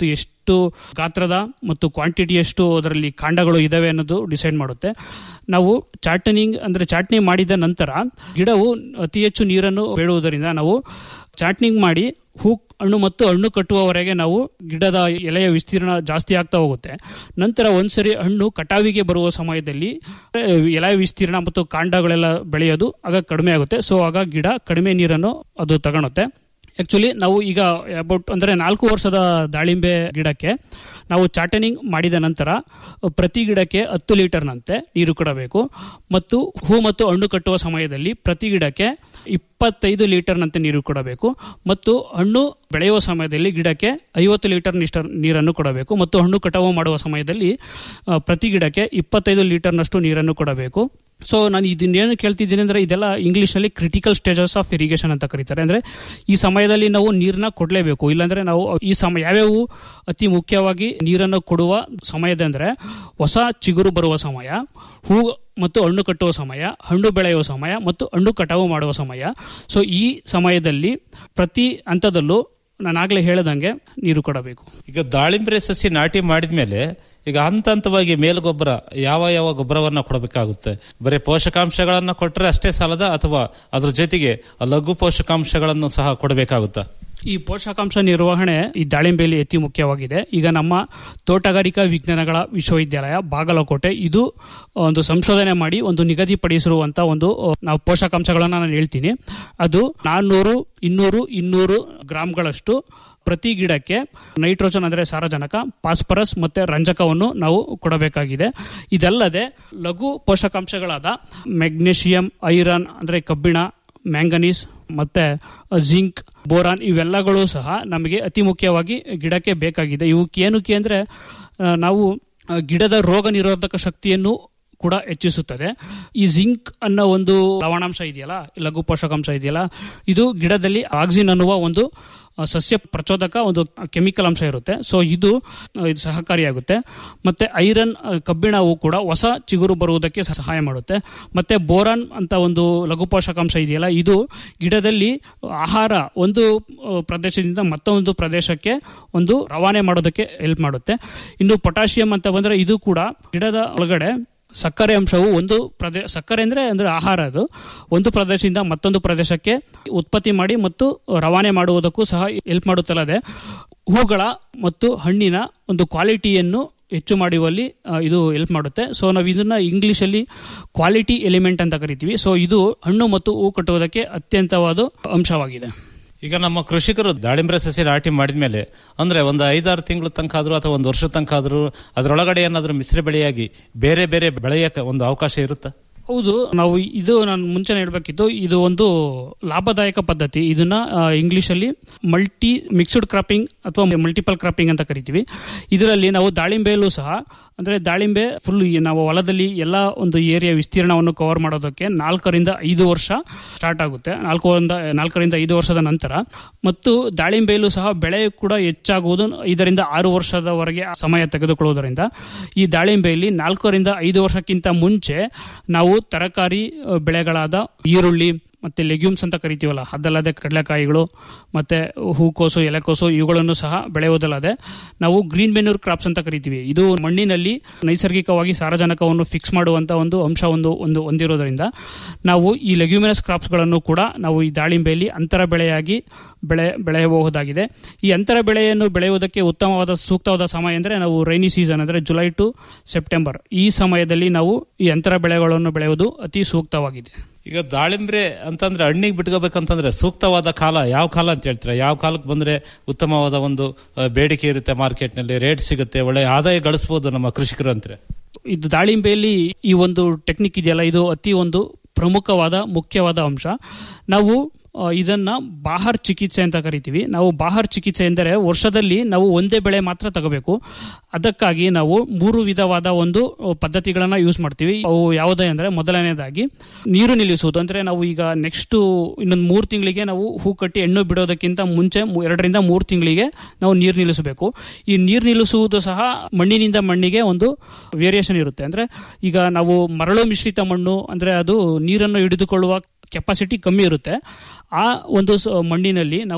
ಎಷ್ಟು ಗಾತ್ರದ ಮತ್ತು ಕ್ವಾಂಟಿಟಿ ಎಷ್ಟು ಅದರಲ್ಲಿ ಕಾಂಡಗಳು ಇದಾವೆ ಅನ್ನೋದು ಡಿಸೈಡ್ ಮಾಡುತ್ತೆ ನಾವು ಚಾಟನಿಂಗ್ ಅಂದ್ರೆ ಚಾಟ್ನಿ ಮಾಡಿದ ನಂತರ ಗಿಡವು ಅತಿ ಹೆಚ್ಚು ನೀರನ್ನು ಬೇಡುವುದರಿಂದ ನಾವು ಚಾಟ್ನಿಂಗ್ ಮಾಡಿ ಹೂ ಹಣ್ಣು ಮತ್ತು ಹಣ್ಣು ಕಟ್ಟುವವರೆಗೆ ನಾವು ಗಿಡದ ಎಲೆಯ ವಿಸ್ತೀರ್ಣ ಜಾಸ್ತಿ ಆಗ್ತಾ ಹೋಗುತ್ತೆ ನಂತರ ಒಂದ್ಸರಿ ಹಣ್ಣು ಕಟಾವಿಗೆ ಬರುವ ಸಮಯದಲ್ಲಿ ಎಲೆ ವಿಸ್ತೀರ್ಣ ಮತ್ತು ಕಾಂಡಗಳೆಲ್ಲ ಬೆಳೆಯೋದು ಆಗ ಕಡಿಮೆ ಆಗುತ್ತೆ ಸೊ ಆಗ ಗಿಡ ಕಡಿಮೆ ನೀರನ್ನು ಅದು ತಗೊಳುತ್ತೆ ಆಕ್ಚುಲಿ ನಾವು ಈಗ ಅಬೌಟ್ ಅಂದ್ರೆ ನಾಲ್ಕು ವರ್ಷದ ದಾಳಿಂಬೆ ಗಿಡಕ್ಕೆ ನಾವು ಚಾಟನಿಂಗ್ ಮಾಡಿದ ನಂತರ ಪ್ರತಿ ಗಿಡಕ್ಕೆ ಹತ್ತು ಲೀಟರ್ನಂತೆ ನೀರು ಕೊಡಬೇಕು ಮತ್ತು ಹೂ ಮತ್ತು ಹಣ್ಣು ಕಟ್ಟುವ ಸಮಯದಲ್ಲಿ ಪ್ರತಿ ಗಿಡಕ್ಕೆ ಇಪ್ಪತ್ತೈದು ಲೀಟರ್ನಂತೆ ನೀರು ಕೊಡಬೇಕು ಮತ್ತು ಹಣ್ಣು ಬೆಳೆಯುವ ಸಮಯದಲ್ಲಿ ಗಿಡಕ್ಕೆ ಐವತ್ತು ಲೀಟರ್ ನಿಷ್ಠ ನೀರನ್ನು ಕೊಡಬೇಕು ಮತ್ತು ಹಣ್ಣು ಕಟಾವು ಮಾಡುವ ಸಮಯದಲ್ಲಿ ಆ, ಪ್ರತಿ ಗಿಡಕ್ಕೆ ಇಪ್ಪತ್ತೈದು ಲೀಟರ್ನಷ್ಟು ನೀರನ್ನು ಕೊಡಬೇಕು ಸೊ ನಾನು ಇದನ್ನೇನು ಕೇಳ್ತಿದ್ದೀನಿ ಅಂದ್ರೆ ಇದೆಲ್ಲ ಇಂಗ್ಲಿಷ್ನಲ್ಲಿ ಕ್ರಿಟಿಕಲ್ ಸ್ಟೇಜಸ್ ಆಫ್ ಇರಿಗೇಷನ್ ಅಂತ ಕರೀತಾರೆ ಅಂದ್ರೆ ಈ ಸಮಯದಲ್ಲಿ ನಾವು ನೀರನ್ನ ಕೊಡಲೇಬೇಕು ಇಲ್ಲಾಂದ್ರೆ ನಾವು ಈ ಸಮಯ ಯಾವ್ಯಾವು ಅತಿ ಮುಖ್ಯವಾಗಿ ನೀರನ್ನು ಕೊಡುವ ಸಮಯದಂದ್ರೆ ಹೊಸ ಚಿಗುರು ಬರುವ ಸಮಯ ಹೂ ಮತ್ತು ಹಣ್ಣು ಕಟ್ಟುವ ಸಮಯ ಹಣ್ಣು ಬೆಳೆಯುವ ಸಮಯ ಮತ್ತು ಹಣ್ಣು ಕಟಾವು ಮಾಡುವ ಸಮಯ ಸೊ ಈ ಸಮಯದಲ್ಲಿ ಪ್ರತಿ ಹಂತದಲ್ಲೂ ನಾನಾಗಲೇ ಹೇಳದಂಗೆ ನೀರು ಕೊಡಬೇಕು ಈಗ ದಾಳಿಂಬೆ ಸಸಿ ನಾಟಿ ಮಾಡಿದ್ಮೇಲೆ ಈಗ ಹಂತ ಹಂತವಾಗಿ ಮೇಲ್ಗೊಬ್ಬರ ಯಾವ ಯಾವ ಗೊಬ್ಬರವನ್ನ ಕೊಡಬೇಕಾಗುತ್ತೆ ಬರೀ ಪೋಷಕಾಂಶಗಳನ್ನ ಕೊಟ್ಟರೆ ಅಷ್ಟೇ ಸಾಲದ ಅಥವಾ ಅದ್ರ ಜೊತೆಗೆ ಲಘು ಪೋಷಕಾಂಶಗಳನ್ನು ಸಹ ಕೊಡಬೇಕಾಗುತ್ತಾ ಈ ಪೋಷಕಾಂಶ ನಿರ್ವಹಣೆ ಈ ದಾಳಿಂಬೆಯಲ್ಲಿ ಅತಿ ಮುಖ್ಯವಾಗಿದೆ ಈಗ ನಮ್ಮ ತೋಟಗಾರಿಕಾ ವಿಜ್ಞಾನಗಳ ವಿಶ್ವವಿದ್ಯಾಲಯ ಬಾಗಲಕೋಟೆ ಇದು ಒಂದು ಸಂಶೋಧನೆ ಮಾಡಿ ಒಂದು ನಿಗದಿಪಡಿಸಿರುವಂತ ಒಂದು ಅಹ್, ನಾವು ಪೋಷಕಾಂಶಗಳನ್ನು ನಾನು ಹೇಳ್ತೀನಿ ಅದು ನಾನ್ನೂರು ಇನ್ನೂರು ಇನ್ನೂರು ಗ್ರಾಂಗಳಷ್ಟು ಪ್ರತಿ ಗಿಡಕ್ಕೆ ನೈಟ್ರೋಜನ್ ಅಂದರೆ ಸಾರಜನಕ ಫಾಸ್ಫರಸ್ ಮತ್ತೆ ರಂಜಕವನ್ನು ನಾವು ಕೊಡಬೇಕಾಗಿದೆ ಇದಲ್ಲದೆ ಲಘು ಪೋಷಕಾಂಶಗಳಾದ ಮೆಗ್ನೀಷಿಯಂ ಐರನ್ ಅಂದರೆ ಕಬ್ಬಿಣ ಮ್ಯಾಂಗನೀಸ್ ಮತ್ತೆ ಜಿಂಕ್ ಬೋರಾನ್ ಇವೆಲ್ಲಗಳು ಸಹ ನಮಗೆ ಅತಿ ಮುಖ್ಯವಾಗಿ ಗಿಡಕ್ಕೆ ಬೇಕಾಗಿದೆ ಇವಕ್ಕೆ ಏನಕ್ಕೆ ಅಂದ್ರೆ ಆ, ನಾವು ಆ, ಗಿಡದ ರೋಗ ನಿರೋಧಕ ಶಕ್ತಿಯನ್ನು ಕೂಡ ಹೆಚ್ಚಿಸುತ್ತದೆ ಈ ಜಿಂಕ್ ಅನ್ನೋ ಒಂದು ಲವಣಾಂಶ ಇದೆಯಲ್ಲ ಲಘು ಪೋಷಕಾಂಶ ಇದೆಯಲ್ಲ ಇದು ಗಿಡದಲ್ಲಿ ಆಕ್ಸಿನ್ ಅನ್ನುವ ಒಂದು ಆ, ಸಸ್ಯ ಪ್ರಚೋದಕ ಒಂದು ಕೆಮಿಕಲ್ ಅಂಶ ಇರುತ್ತೆ ಸೊ ಇದು ಆ, ಇದು ಸಹಕಾರಿಯಾಗುತ್ತೆ ಮತ್ತೆ ಐರನ್ ಆ, ಕಬ್ಬಿಣವು ಕೂಡ ಹೊಸ ಚಿಗುರು ಬರುವುದಕ್ಕೆ ಸಹಾಯ ಮಾಡುತ್ತೆ ಮತ್ತೆ ಬೋರಾನ್ ಅಂತ ಒಂದು ಲಘು ಪೋಷಕಾಂಶ ಇದೆಯಲ್ಲ ಇದು ಗಿಡದಲ್ಲಿ ಆಹಾರ ಒಂದು ಆ, ಪ್ರದೇಶದಿಂದ ಮತ್ತೊಂದು ಪ್ರದೇಶಕ್ಕೆ ಒಂದು ರವಾನೆ ಮಾಡೋದಕ್ಕೆ ಹೆಲ್ಪ್ ಮಾಡುತ್ತೆ ಇನ್ನು ಪೊಟ್ಯಾಷಿಯಂ ಅಂತ ಬಂದ್ರೆ ಇದು ಕೂಡ ಗಿಡದ ಒಳಗಡೆ ಸಕ್ಕರೆ ಅಂಶವು ಒಂದು ಪ್ರದೇಶ ಸಕ್ಕರೆ ಅಂದ್ರೆ ಅಂದ್ರೆ ಆಹಾರ ಅದು ಒಂದು ಪ್ರದೇಶದಿಂದ ಮತ್ತೊಂದು ಪ್ರದೇಶಕ್ಕೆ ಉತ್ಪತ್ತಿ ಮಾಡಿ ಮತ್ತು ರವಾನೆ ಮಾಡುವುದಕ್ಕೂ ಸಹ ಹೆಲ್ಪ್ ಮಾಡುತ್ತಲ್ಲದೆ ಹೂಗಳ ಮತ್ತು ಹಣ್ಣಿನ ಒಂದು ಕ್ವಾಲಿಟಿಯನ್ನು ಹೆಚ್ಚು ಮಾಡುವಲ್ಲಿ ಆ, ಇದು ಹೆಲ್ಪ್ ಮಾಡುತ್ತೆ ಸೊ ನಾವು ಇದನ್ನ ಇಂಗ್ಲಿಷಲ್ಲಿ ಕ್ವಾಲಿಟಿ ಎಲಿಮೆಂಟ್ ಅಂತ ಕರಿತೀವಿ ಸೊ ಇದು ಹಣ್ಣು ಮತ್ತು ಹೂ ಕಟ್ಟುವುದಕ್ಕೆ ಅತ್ಯಂತವಾದ ಅಂಶವಾಗಿದೆ ಈಗ ನಮ್ಮ ಕೃಷಿಕರು ದಾಳಿಂಬೆ ಸಸಿ ನಾಟಿ ಮಾಡಿದ್ಮೇಲೆ ಅಂದ್ರೆ ಒಂದು ಐದಾರು ತಿಂಗಳ ತನಕ ಆದ್ರೂ ಅಥವಾ ಒಂದು ವರ್ಷದ ತನಕ ಆದ್ರೂ ಅದರೊಳಗಡೆ ಏನಾದ್ರೂ ಮಿಶ್ರ ಬೆಳೆಯಾಗಿ ಬೇರೆ ಬೇರೆ ಬೆಳೆಯಕ್ಕೆ ಒಂದು ಅವಕಾಶ ಇರುತ್ತಾ ಹೌದು ನಾವು ಇದು ನಾನು ಮುಂಚೆನೆ ಹೇಳ್ಬೇಕಿತ್ತು ಇದು ಒಂದು ಲಾಭದಾಯಕ ಪದ್ಧತಿ ಇದನ್ನ ಇಂಗ್ಲಿಷ್ ಅಲ್ಲಿ ಮಲ್ಟಿ ಮಿಕ್ಸ್ಡ್ ಕ್ರಾಪಿಂಗ್ ಅಥವಾ ಮಲ್ಟಿಪಲ್ ಕ್ರಾಪಿಂಗ್ ಅಂತ ಕರಿತೀವಿ ಇದರಲ್ಲಿ ನಾವು ದಾಳಿಂಬೆಯಲ್ಲೂ ಸಹ ಅಂದ್ರೆ ದಾಳಿಂಬೆ ಫುಲ್ ನಾವು ಹೊಲದಲ್ಲಿ ಎಲ್ಲ ಒಂದು ಏರಿಯಾ ವಿಸ್ತೀರ್ಣವನ್ನು ಕವರ್ ಮಾಡೋದಕ್ಕೆ ನಾಲ್ಕರಿಂದ ಐದು ವರ್ಷ ಸ್ಟಾರ್ಟ್ ಆಗುತ್ತೆ ನಾಲ್ಕರಿಂದ ನಾಲ್ಕರಿಂದ ಐದು ವರ್ಷದ ನಂತರ ಮತ್ತು ದಾಳಿಂಬೆಯಲ್ಲೂ ಸಹ ಬೆಳೆ ಕೂಡ ಹೆಚ್ಚಾಗುವುದು ಐದರಿಂದ ಆರು ವರ್ಷದವರೆಗೆ ಸಮಯ ತೆಗೆದುಕೊಳ್ಳುವುದರಿಂದ ಈ ದಾಳಿಂಬೆಯಲ್ಲಿ ನಾಲ್ಕರಿಂದ ಐದು ವರ್ಷಕ್ಕಿಂತ ಮುಂಚೆ ನಾವು ತರಕಾರಿ ಅಹ್, ಬೆಳೆಗಳಾದ ಈರುಳ್ಳಿ ಮತ್ತೆ ಲೆಗ್ಯೂಮ್ಸ್ ಅಂತ ಕರಿತೀವಲ್ಲ ಅದಲ್ಲದೆ ಕಡಲೆಕಾಯಿಗಳು ಮತ್ತೆ ಹೂಕೋಸು ಎಲೆಕೋಸು ಇವುಗಳನ್ನು ಸಹ ಬೆಳೆಯುವುದಲ್ಲದೆ ನಾವು ಗ್ರೀನ್ ಮೆನ್ಯೂರ್ ಕ್ರಾಪ್ಸ್ ಅಂತ ಕರಿತೀವಿ ಇದು ಮಣ್ಣಿನಲ್ಲಿ ನೈಸರ್ಗಿಕವಾಗಿ ಸಾರಜನಕವನ್ನು ಫಿಕ್ಸ್ ಮಾಡುವಂತ ಒಂದು ಅಂಶ ಒಂದು ಒಂದು ಹೊಂದಿರೋದ್ರಿಂದ ನಾವು ಈ ಲೆಗ್ಯೂಮಿನಸ್ ಕ್ರಾಪ್ಸ್ಗಳನ್ನು ಕೂಡ ನಾವು ಈ ದಾಳಿಂಬೆಯಲ್ಲಿ ಅಂತರ ಬೆಳೆಯಾಗಿ ಬೆಳೆ ಬೆಳೆಯಬಹುದಾಗಿದೆ ಈ ಅಂತರ ಬೆಳೆಯನ್ನು ಬೆಳೆಯುವುದಕ್ಕೆ ಉತ್ತಮವಾದ ಸೂಕ್ತವಾದ ಸಮಯ ಅಂದರೆ ನಾವು ರೈನಿ ಸೀಸನ್ ಅಂದರೆ ಜುಲೈ ಟು ಸೆಪ್ಟೆಂಬರ್ ಈ ಸಮಯದಲ್ಲಿ ನಾವು ಈ ಅಂತರ ಬೆಳೆಗಳನ್ನು ಬೆಳೆಯುವುದು ಅತಿ ಸೂಕ್ತವಾಗಿದೆ ಈಗ ದಾಳಿಂಬ್ರೆ ಅಂತಂದ್ರೆ ಹಣ್ಣಿಗೆ ಬಿಟ್ಕೋಬೇಕಂತಂದ್ರೆ ಸೂಕ್ತವಾದ ಕಾಲ ಯಾವ ಕಾಲ ಅಂತ ಹೇಳ್ತೀರಾ ಯಾವ ಕಾಲಕ್ಕೆ ಬಂದ್ರೆ ಉತ್ತಮವಾದ ಒಂದು ಆ, ಬೇಡಿಕೆ ಇರುತ್ತೆ ಮಾರ್ಕೆಟ್ನಲ್ಲಿ ರೇಟ್ ಸಿಗುತ್ತೆ ಒಳ್ಳೆ ಆದಾಯ ಗಳಿಸಬಹುದು ನಮ್ಮ ಕೃಷಿಕರು ಅಂತಾರೆ ಇದು ದಾಳಿಂಬೆಯಲ್ಲಿ ಈ ಒಂದು ಟೆಕ್ನಿಕ್ ಇದೆಯಲ್ಲ ಇದು ಅತಿ ಒಂದು ಪ್ರಮುಖವಾದ ಮುಖ್ಯವಾದ ಅಂಶ ನಾವು ಆ, ಇದನ್ನ ಬಾಹರ್ ಚಿಕಿತ್ಸೆ ಅಂತ ಕರಿತೀವಿ ನಾವು ಬಾಹರ್ ಚಿಕಿತ್ಸೆ ಎಂದರೆ ವರ್ಷದಲ್ಲಿ ನಾವು ಒಂದೇ ಬೆಳೆ ಮಾತ್ರ ತಗೋಬೇಕು ಅದಕ್ಕಾಗಿ ನಾವು ಮೂರು ವಿಧವಾದ ಒಂದು ಪದ್ಧತಿಗಳನ್ನ ಯೂಸ್ ಮಾಡ್ತೀವಿ ಅವು ಯಾವುದೇ ಅಂದ್ರೆ ಮೊದಲನೇದಾಗಿ ನೀರು ನಿಲ್ಲಿಸುವುದು ಅಂದ್ರೆ ನಾವು ಈಗ ನೆಕ್ಸ್ಟ್ ಇನ್ನೊಂದು ಮೂರು ತಿಂಗಳಿಗೆ ನಾವು ಹೂ ಕಟ್ಟಿ ಹೆಣ್ಣು ಬಿಡೋದಕ್ಕಿಂತ ಮುಂಚೆ ಮೂ- ಎರಡರಿಂದ ಮೂರು ತಿಂಗಳಿಗೆ ನಾವು ನೀರು ನಿಲ್ಲಿಸಬೇಕು ಈ ನೀರು ನಿಲ್ಲಿಸುವುದು ಸಹ ಮಣ್ಣಿನಿಂದ ಮಣ್ಣಿಗೆ ಒಂದು ವೇರಿಯೇಷನ್ ಇರುತ್ತೆ ಅಂದ್ರೆ ಈಗ ನಾವು ಮರಳು ಮಿಶ್ರಿತ ಮಣ್ಣು ಅಂದ್ರೆ ಅದು ನೀರನ್ನು ಹಿಡಿದುಕೊಳ್ಳುವ ಕೆಪಾಸಿಟಿ ಕಮ್ಮಿ ಇರುತ್ತೆ ಆ ಒಂದು ಸ- ಮಣ್ಣಿನಲ್ಲಿ ನಾವು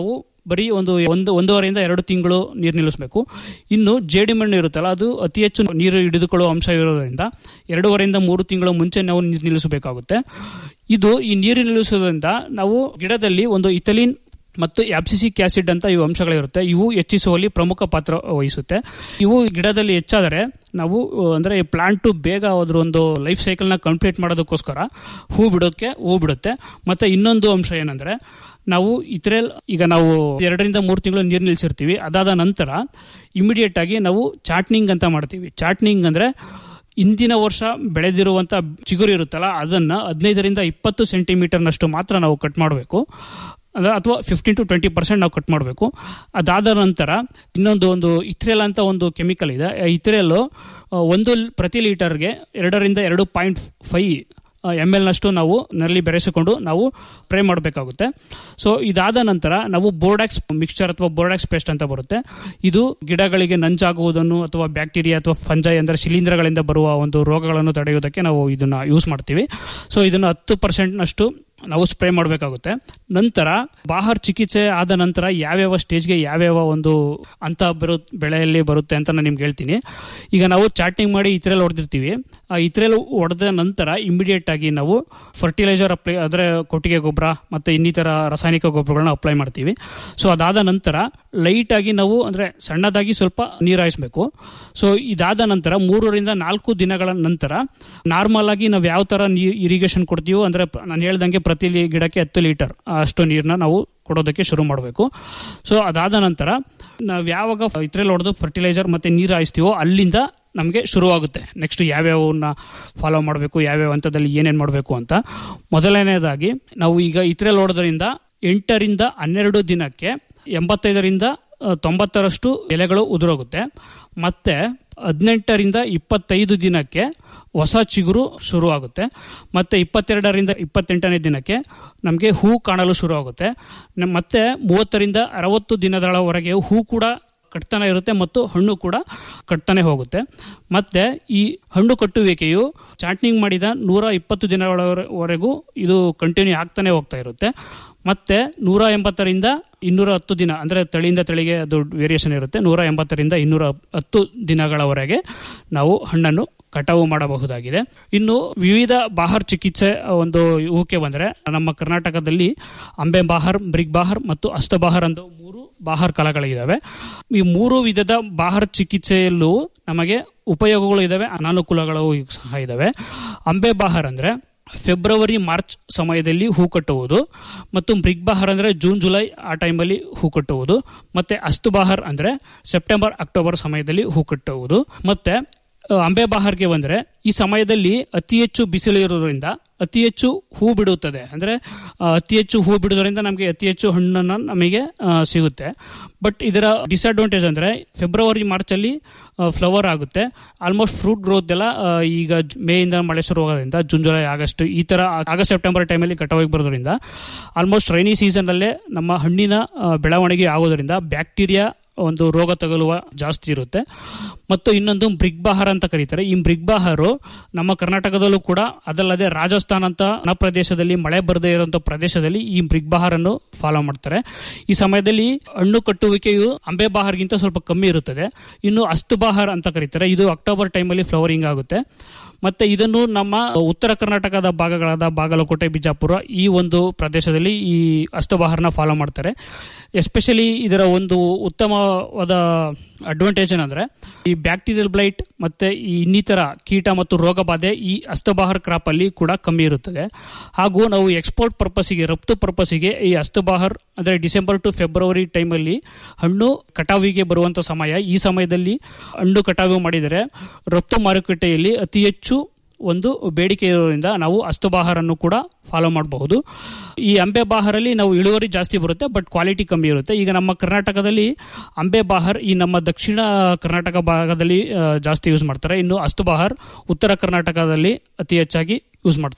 ಬರೀ ಒಂದು ಒಂದು ಒಂದೂವರೆಯಿಂದ ಎರಡು ತಿಂಗಳು ನೀರು ನಿಲ್ಲಿಸಬೇಕು ಇನ್ನು ಜೇಡಿ ಮಣ್ಣು ಇರುತ್ತಲ್ಲ ಅದು ಅತಿ ಹೆಚ್ಚು ನೀರು ಹಿಡಿದುಕೊಳ್ಳುವ ಅಂಶ ಇರೋದ್ರಿಂದ ಎರಡೂವರೆಯಿಂದ ಮೂರು ತಿಂಗಳ ಮುಂಚೆ ನಾವು ನೀರು ನಿಲ್ಲಿಸಬೇಕಾಗುತ್ತೆ ಇದು ಈ ನೀರು ನಿಲ್ಲಿಸೋದ್ರಿಂದ ನಾವು ಗಿಡದಲ್ಲಿ ಒಂದು ಇಥಲಿನ್ ಮತ್ತು ಆಬ್ಸಿಸಿಕ್ ಆಸಿಡ್ ಅಂತ ಇವು ಅಂಶಗಳಿರುತ್ತೆ ಇವು ಹೆಚ್ಚಿಸುವಲ್ಲಿ ಪ್ರಮುಖ ಪಾತ್ರ ವಹಿಸುತ್ತೆ ಇವು ಗಿಡದಲ್ಲಿ ಹೆಚ್ಚಾದರೆ ನಾವು ಅಹ್, ಅಂದ್ರೆ ಪ್ಲಾಂಟು ಬೇಗ ಅದ್ರ ಒಂದು ಲೈಫ್ ಸೈಕಲ್ನ ಕಂಪ್ಲೀಟ್ ಮಾಡೋದಕ್ಕೋಸ್ಕರ ಹೂ ಬಿಡೋಕ್ಕೆ ಹೂ ಬಿಡುತ್ತೆ ಮತ್ತೆ ಇನ್ನೊಂದು ಅಂಶ ಏನಂದ್ರೆ ನಾವು ಇತರೆಲ್ ಈಗ ನಾವು ಎರಡರಿಂದ ಮೂರು ತಿಂಗಳು ನೀರು ನಿಲ್ಸಿರ್ತೀವಿ ಅದಾದ ನಂತರ ಇಮಿಡಿಯೇಟ್ ಆಗಿ ನಾವು ಚಾಟ್ನಿಂಗ್ ಅಂತ ಮಾಡ್ತೀವಿ ಚಾಟ್ನಿಂಗ್ ಅಂದ್ರೆ ಇಂದಿನ ವರ್ಷ ಬೆಳೆದಿರುವಂತ ಚಿಗುರು ಇರುತ್ತಲ್ಲ ಅದನ್ನ ಹದಿನೈದರಿಂದ ಇಪ್ಪತ್ತು ಸೆಂಟಿಮೀಟರ್ನಷ್ಟು ಮಾತ್ರ ನಾವು ಕಟ್ ಮಾಡಬೇಕು ಅಂದ್ರೆ ಅಥವಾ ಫಿಫ್ಟೀನ್ ಟು ಟ್ವೆಂಟಿ ಪರ್ಸೆಂಟ್ ನಾವು ಕಟ್ ಮಾಡಬೇಕು ಅದಾದ ನಂತರ ಇನ್ನೊಂದು ಒಂದು ಇಥ್ರೆಲ್ ಅಂತ ಒಂದು ಕೆಮಿಕಲ್ ಇದೆ ಇಥ್ರೆಲ್ ಒಂದು ಲ್- ಪ್ರತಿ ಲೀಟರ್ಗೆ ಎರಡರಿಂದ ಎರಡು ಪಾಯಿಂಟ್ ಫೈವ್ ಎಮ್ ಎಲ್ನಷ್ಟು ನಾವು ನಲ್ಲಿ ಬೆರೆಸಿಕೊಂಡು ನಾವು ಪ್ರೇ ಮಾಡಬೇಕಾಗುತ್ತೆ ಸೊ ಇದಾದ ನಂತರ ನಾವು ಬೋರ್ಡಾಕ್ಸ್ ಮಿಕ್ಸ್ಚರ್ ಅಥವಾ ಬೋರ್ಡಾಕ್ಸ್ ಪೇಸ್ಟ್ ಅಂತ ಬರುತ್ತೆ ಇದು ಗಿಡಗಳಿಗೆ ನಂಜಾಗುವುದನ್ನು ಅಥವಾ ಬ್ಯಾಕ್ಟೀರಿಯಾ ಅಥವಾ ಫಂಜೈ ಅಂದರೆ ಶಿಲೀಂಧ್ರಗಳಿಂದ ಬರುವ ಒಂದು ರೋಗಗಳನ್ನು ತಡೆಯುವುದಕ್ಕೆ ನಾವು ಇದನ್ನ ಯೂಸ್ ಮಾಡ್ತೀವಿ ಸೊ ಇದನ್ನು ಹತ್ತು ಪರ್ಸೆಂಟ್ನಷ್ಟು ನಾವು ಸ್ಪ್ರೇ ಮಾಡಬೇಕಾಗುತ್ತೆ ನಂತರ ಬಾಹರ್ ಚಿಕಿತ್ಸೆ ಆದ ನಂತರ ಯಾವ್ಯಾವ ಸ್ಟೇಜ್ಗೆ ಯಾವ್ಯಾವ ಒಂದು ಅಂತ ಬರು ಬೆಳೆಯಲ್ಲಿ ಬರುತ್ತೆ ಅಂತ ನಾನು ನಿಮ್ಗೆ ಹೇಳ್ತೀನಿ ಈಗ ನಾವು ಚಾಟ್ನಿಂಗ್ ಮಾಡಿ ಇತರೆಲ್ ಹೊಡೆದಿರ್ತೀವಿ ಆ ಇತರೆಲ್ ಹೊಡೆದ ನಂತರ ಇಮಿಡಿಯೇಟ್ ಆಗಿ ನಾವು ಫರ್ಟಿಲೈಸರ್ ಅಪ್ಲೈ ಅಂದರೆ ಕೊಟ್ಟಿಗೆ ಗೊಬ್ಬರ ಮತ್ತು ಇನ್ನಿತರ ರಾಸಾಯನಿಕ ಗೊಬ್ಬರಗಳನ್ನ ಅಪ್ಲೈ ಮಾಡ್ತೀವಿ ಸೊ ಅದಾದ ನಂತರ ಲೈಟ್ ಆಗಿ ನಾವು ಅಂದರೆ ಸಣ್ಣದಾಗಿ ಸ್ವಲ್ಪ ನೀರು ಹಾಯಿಸ್ಬೇಕು ಸೊ ಇದಾದ ನಂತರ ಮೂರರಿಂದ ನಾಲ್ಕು ದಿನಗಳ ನಂತರ ನಾರ್ಮಲ್ ಆಗಿ ನಾವು ಯಾವ ಥರ ನೀ ಇರಿಗೇಷನ್ ಕೊಡ್ತೀವೋ ಅಂದರೆ ನಾನು ಹೇಳ್ದಂಗೆ ಪ್ರತಿ ಲಿ- ಗಿಡಕ್ಕೆ ಹತ್ತು ಲೀಟರ್ ಅಷ್ಟು ನೀರನ್ನ ನಾವು ಕೊಡೋದಕ್ಕೆ ಶುರು ಮಾಡಬೇಕು ಸೊ ಅದಾದ ನಂತರ ನಾವು ಯಾವಾಗ ಇದ್ರಲ್ಲಿ ಹೊಡೆದು ಫರ್ಟಿಲೈಸರ್ ಮತ್ತು ನೀರು ಹಾಯಿಸ್ತೀವೋ ಅಲ್ಲಿಂದ ನಮಗೆ ಶುರುವಾಗುತ್ತೆ ನೆಕ್ಸ್ಟ್ ಯಾವ್ಯಾವನ್ನ ಫಾಲೋ ಮಾಡಬೇಕು ಯಾವ್ಯಾವ ಹಂತದಲ್ಲಿ ಏನೇನು ಮಾಡಬೇಕು ಅಂತ ಮೊದಲನೇದಾಗಿ ನಾವು ಈಗ ಇದ್ರಲ್ಲಿ ಹೊಡೆದ್ರಿಂದ ಎಂಟರಿಂದ ಹನ್ನೆರಡು ದಿನಕ್ಕೆ ಎಂಬತ್ತೈದರಿಂದ ಆ, ತೊಂಬತ್ತರಷ್ಟು ಎಲೆಗಳು ಉದುರೋಗುತ್ತೆ ಮತ್ತೆ ಹದಿನೆಂಟರಿಂದ ಇಪ್ಪತ್ತೈದು ದಿನಕ್ಕೆ ಹೊಸ ಚಿಗುರು ಶುರುವಾಗುತ್ತೆ ಮತ್ತೆ ಇಪ್ಪತ್ತೆರಡರಿಂದ ಇಪ್ಪತ್ತೆಂಟನೇ ದಿನಕ್ಕೆ ನಮಗೆ ಹೂ ಕಾಣಲು ಶುರುವಾಗುತ್ತೆ ನ- ಮತ್ತೆ ಮೂವತ್ತರಿಂದ ಅರವತ್ತು ದಿನದವರೆಗೆ ಹೂ ಕೂಡ ಕಟ್ತಾನೆ ಇರುತ್ತೆ ಮತ್ತು ಹಣ್ಣು ಕೂಡ ಕಟ್ತಾನೆ ಹೋಗುತ್ತೆ ಮತ್ತೆ ಈ ಹಣ್ಣು ಕಟ್ಟುವಿಕೆಯು ಚಾಟ್ನಿಂಗ್ ಮಾಡಿದ ನೂರ ಇಪ್ಪತ್ತು ದಿನಗಳವರೆಗೂ ಇದು ಕಂಟಿನ್ಯೂ ಆಗ್ತಾನೆ ಹೋಗ್ತಾ ಇರುತ್ತೆ ಮತ್ತೆ ನೂರ ಎಂಬತ್ತರಿಂದ ಇನ್ನೂರ ಹತ್ತು ದಿನ ಅಂದರೆ ತಳಿಯಿಂದ ತಳಿಗೆ ಅದು ವೇರಿಯೇಷನ್ ಇರುತ್ತೆ ನೂರ ಎಂಬತ್ತರಿಂದ ಇನ್ನೂರ ಹತ್ತು ದಿನಗಳವರೆಗೆ ನಾವು ಹಣ್ಣನ್ನು ಕಟಾವು ಮಾಡಬಹುದಾಗಿದೆ ಇನ್ನು ವಿವಿಧ ಬಾಹರ್ ಚಿಕಿತ್ಸೆ ಒಂದು ಇವಕ್ಕೆ ಬಂದರೆ ನಮ್ಮ ಕರ್ನಾಟಕದಲ್ಲಿ ಅಂಬೆ ಬಾಹರ್ ಬ್ರಿಗ್ ಬಾಹರ್ ಮತ್ತು ಅಸ್ತಬಾಹರ್ ಅಂತ ಮೂರು ಬಾಹರ್ ಕಲಗಳಿದ್ದಾವೆ ಈ ಮೂರು ವಿಧದ ಬಾಹರ್ ಚಿಕಿತ್ಸೆಯಲ್ಲೂ ನಮಗೆ ಉಪಯೋಗಗಳು ಇದ್ದಾವೆ ಅನಾನುಕೂಲಗಳು ಸಹ ಇದ್ದಾವೆ ಅಂಬೆ ಬಾಹರ್ ಅಂದರೆ ಫೆಬ್ರವರಿ ಮಾರ್ಚ್ ಸಮಯದಲ್ಲಿ ಹೂ ಕಟ್ಟುವುದು ಮತ್ತು ಬ್ರಿಗ್ ಬಹಾರ್ ಅಂದರೆ ಜೂನ್ ಜುಲೈ ಆ ಟೈಮಲ್ಲಿ ಹೂ ಕಟ್ಟುವುದು ಮತ್ತೆ ಅಸ್ತು ಬಹಾರ್ ಅಂದರೆ ಸೆಪ್ಟೆಂಬರ್ ಅಕ್ಟೋಬರ್ ಸಮಯದಲ್ಲಿ ಹೂ ಕಟ್ಟುವುದು ಮತ್ತೆ ಆ, ಅಂಬೆ ಬಹಾರ್ಗೆ ಬಂದರೆ ಈ ಸಮಯದಲ್ಲಿ ಅತಿ ಹೆಚ್ಚು ಬಿಸಿಲು ಇರೋದ್ರಿಂದ ಅತಿ ಹೆಚ್ಚು ಹೂ ಬಿಡುತ್ತದೆ ಅಂದರೆ ಆ, ಅತಿ ಹೆಚ್ಚು ಹೂ ಬಿಡೋದ್ರಿಂದ ನಮಗೆ ಅತಿ ಹೆಚ್ಚು ಹಣ್ಣನ್ನು ನಮಗೆ ಆ, ಸಿಗುತ್ತೆ ಬಟ್ ಇದರ ಡಿಸ್ಅಡ್ವಾಂಟೇಜ್ ಅಂದರೆ ಫೆಬ್ರವರಿ ಮಾರ್ಚಲ್ಲಿ ಫ್ಲವರ್ ಆಗುತ್ತೆ ಆಲ್ಮೋಸ್ಟ್ ಫ್ರೂಟ್ ಗ್ರೋತ್ ಎಲ್ಲ ಆ, ಈಗ ಜ್- ಮೇಯಿಂದ ಮಳೆ ಶುರುವಾಗೋದ್ರಿಂದ ಜೂನ್ ಜುಲೈ ಆಗಸ್ಟ್ ಈ ಥರ ಆಗಸ್ಟ್ ಸೆಪ್ಟೆಂಬರ್ ಟೈಮಲ್ಲಿ ಕಟಾವಾಗಿ ಬರೋದ್ರಿಂದ ಆಲ್ಮೋಸ್ಟ್ ರೈನಿ ಸೀಸನ್ನಲ್ಲೇ ನಮ್ಮ ಹಣ್ಣಿನ ಆ, ಬೆಳವಣಿಗೆ ಆಗೋದ್ರಿಂದ ಬ್ಯಾಕ್ಟೀರಿಯಾ ಒಂದು ರೋಗ ತಗುಲುವ ಜಾಸ್ತಿ ಇರುತ್ತೆ ಮತ್ತು ಇನ್ನೊಂದು ಬ್ರಿಗ್ ಬಹಾರ್ ಅಂತ ಕರೀತಾರೆ ಈ ಬ್ರಿಗ್ ಬಹಾರು ನಮ್ಮ ಕರ್ನಾಟಕದಲ್ಲೂ ಕೂಡ ಅದಲ್ಲದೆ ರಾಜಸ್ಥಾನ್ ಅಂತ ವನ ಪ್ರದೇಶದಲ್ಲಿ ಮಳೆ ಬರದೇ ಇರುವಂತ ಪ್ರದೇಶದಲ್ಲಿ ಈ ಬ್ರಿಗ್ ಬಹಾರ್ ಅನ್ನು ಫಾಲೋ ಮಾಡ್ತಾರೆ ಈ ಸಮಯದಲ್ಲಿ ಹಣ್ಣು ಕಟ್ಟುವಿಕೆಯು ಅಂಬೆ ಬಹಾರ್ಗಿಂತ ಸ್ವಲ್ಪ ಕಮ್ಮಿ ಇರುತ್ತದೆ ಇನ್ನು ಅಸ್ತು ಬಹಾರ್ ಅಂತ ಕರೀತಾರೆ ಇದು ಅಕ್ಟೋಬರ್ ಟೈಮಲ್ಲಿ ಫ್ಲವರಿಂಗ್ ಆಗುತ್ತೆ ಮತ್ತೆ ಇದನ್ನು ನಮ್ಮ ಉತ್ತರ ಕರ್ನಾಟಕದ ಭಾಗಗಳಾದ ಬಾಗಲಕೋಟೆ ಬಿಜಾಪುರ ಈ ಒಂದು ಪ್ರದೇಶದಲ್ಲಿ ಈ ಅಸ್ತಬಹಾರನ ಫಾಲೋ ಮಾಡ್ತಾರೆ ಎಸ್ಪೆಷಲಿ ಇದರ ಒಂದು ಉತ್ತಮವಾದ ಅಡ್ವಾಂಟೇಜ್ ಏನಂದ್ರೆ ಈ ಬ್ಯಾಕ್ಟೀರಿಯಲ್ ಬ್ಲೈಟ್ ಮತ್ತೆ ಈ ಇನ್ನಿತರ ಕೀಟ ಮತ್ತು ರೋಗ ಬಾಧೆ ಈ ಅಸ್ತಬಹಾರ್ ಕ್ರಾಪ್ ಅಲ್ಲಿ ಕೂಡ ಕಮ್ಮಿ ಇರುತ್ತದೆ ಹಾಗೂ ನಾವು ಎಕ್ಸ್ಪೋರ್ಟ್ ಪರ್ಪಸ್ಗೆ ರಫ್ತು ಪರ್ಪಸ್ಗೆ ಈ ಅಸ್ತಬಹಾರ್ ಅಂದ್ರೆ ಡಿಸೆಂಬರ್ ಟು ಫೆಬ್ರವರಿ ಟೈಮಲ್ಲಿ ಹಣ್ಣು ಕಟಾವಿಗೆ ಬರುವಂತ ಸಮಯ ಈ ಸಮಯದಲ್ಲಿ ಹಣ್ಣು ಕಟಾವು ಮಾಡಿದರೆ ರಫ್ತು ಮಾರುಕಟ್ಟೆಯಲ್ಲಿ ಅತಿ ಹೆಚ್ಚು ಒಂದು ಬೇಡಿಕೆ ಇರೋದ್ರಿಂದ ನಾವು ಅಸ್ತಬಾಹಾರನ್ನು ಕೂಡ ಫಾಲೋ ಮಾಡಬಹುದು ಈ ಅಂಬೆ ಬಾಹರಲ್ಲಿ ನಾವು ಇಳುವರಿ ಜಾಸ್ತಿ ಬರುತ್ತೆ ಬಟ್ ಕ್ವಾಲಿಟಿ ಕಮ್ಮಿ ಇರುತ್ತೆ ಈಗ ನಮ್ಮ ಕರ್ನಾಟಕದಲ್ಲಿ ಅಂಬೆ ಬಾಹರ್ ಈ ನಮ್ಮ ದಕ್ಷಿಣ ಕರ್ನಾಟಕ ಭಾಗದಲ್ಲಿ ಆ, ಜಾಸ್ತಿ ಯೂಸ್ ಮಾಡ್ತಾರೆ ಇನ್ನು ಅಸ್ತಬಾಹರ್ ಉತ್ತರ ಕರ್ನಾಟಕದಲ್ಲಿ ಅತಿ ಹೆಚ್ಚಾಗಿ ಯೂಸ್ ಮಾಡ್ತಾರೆ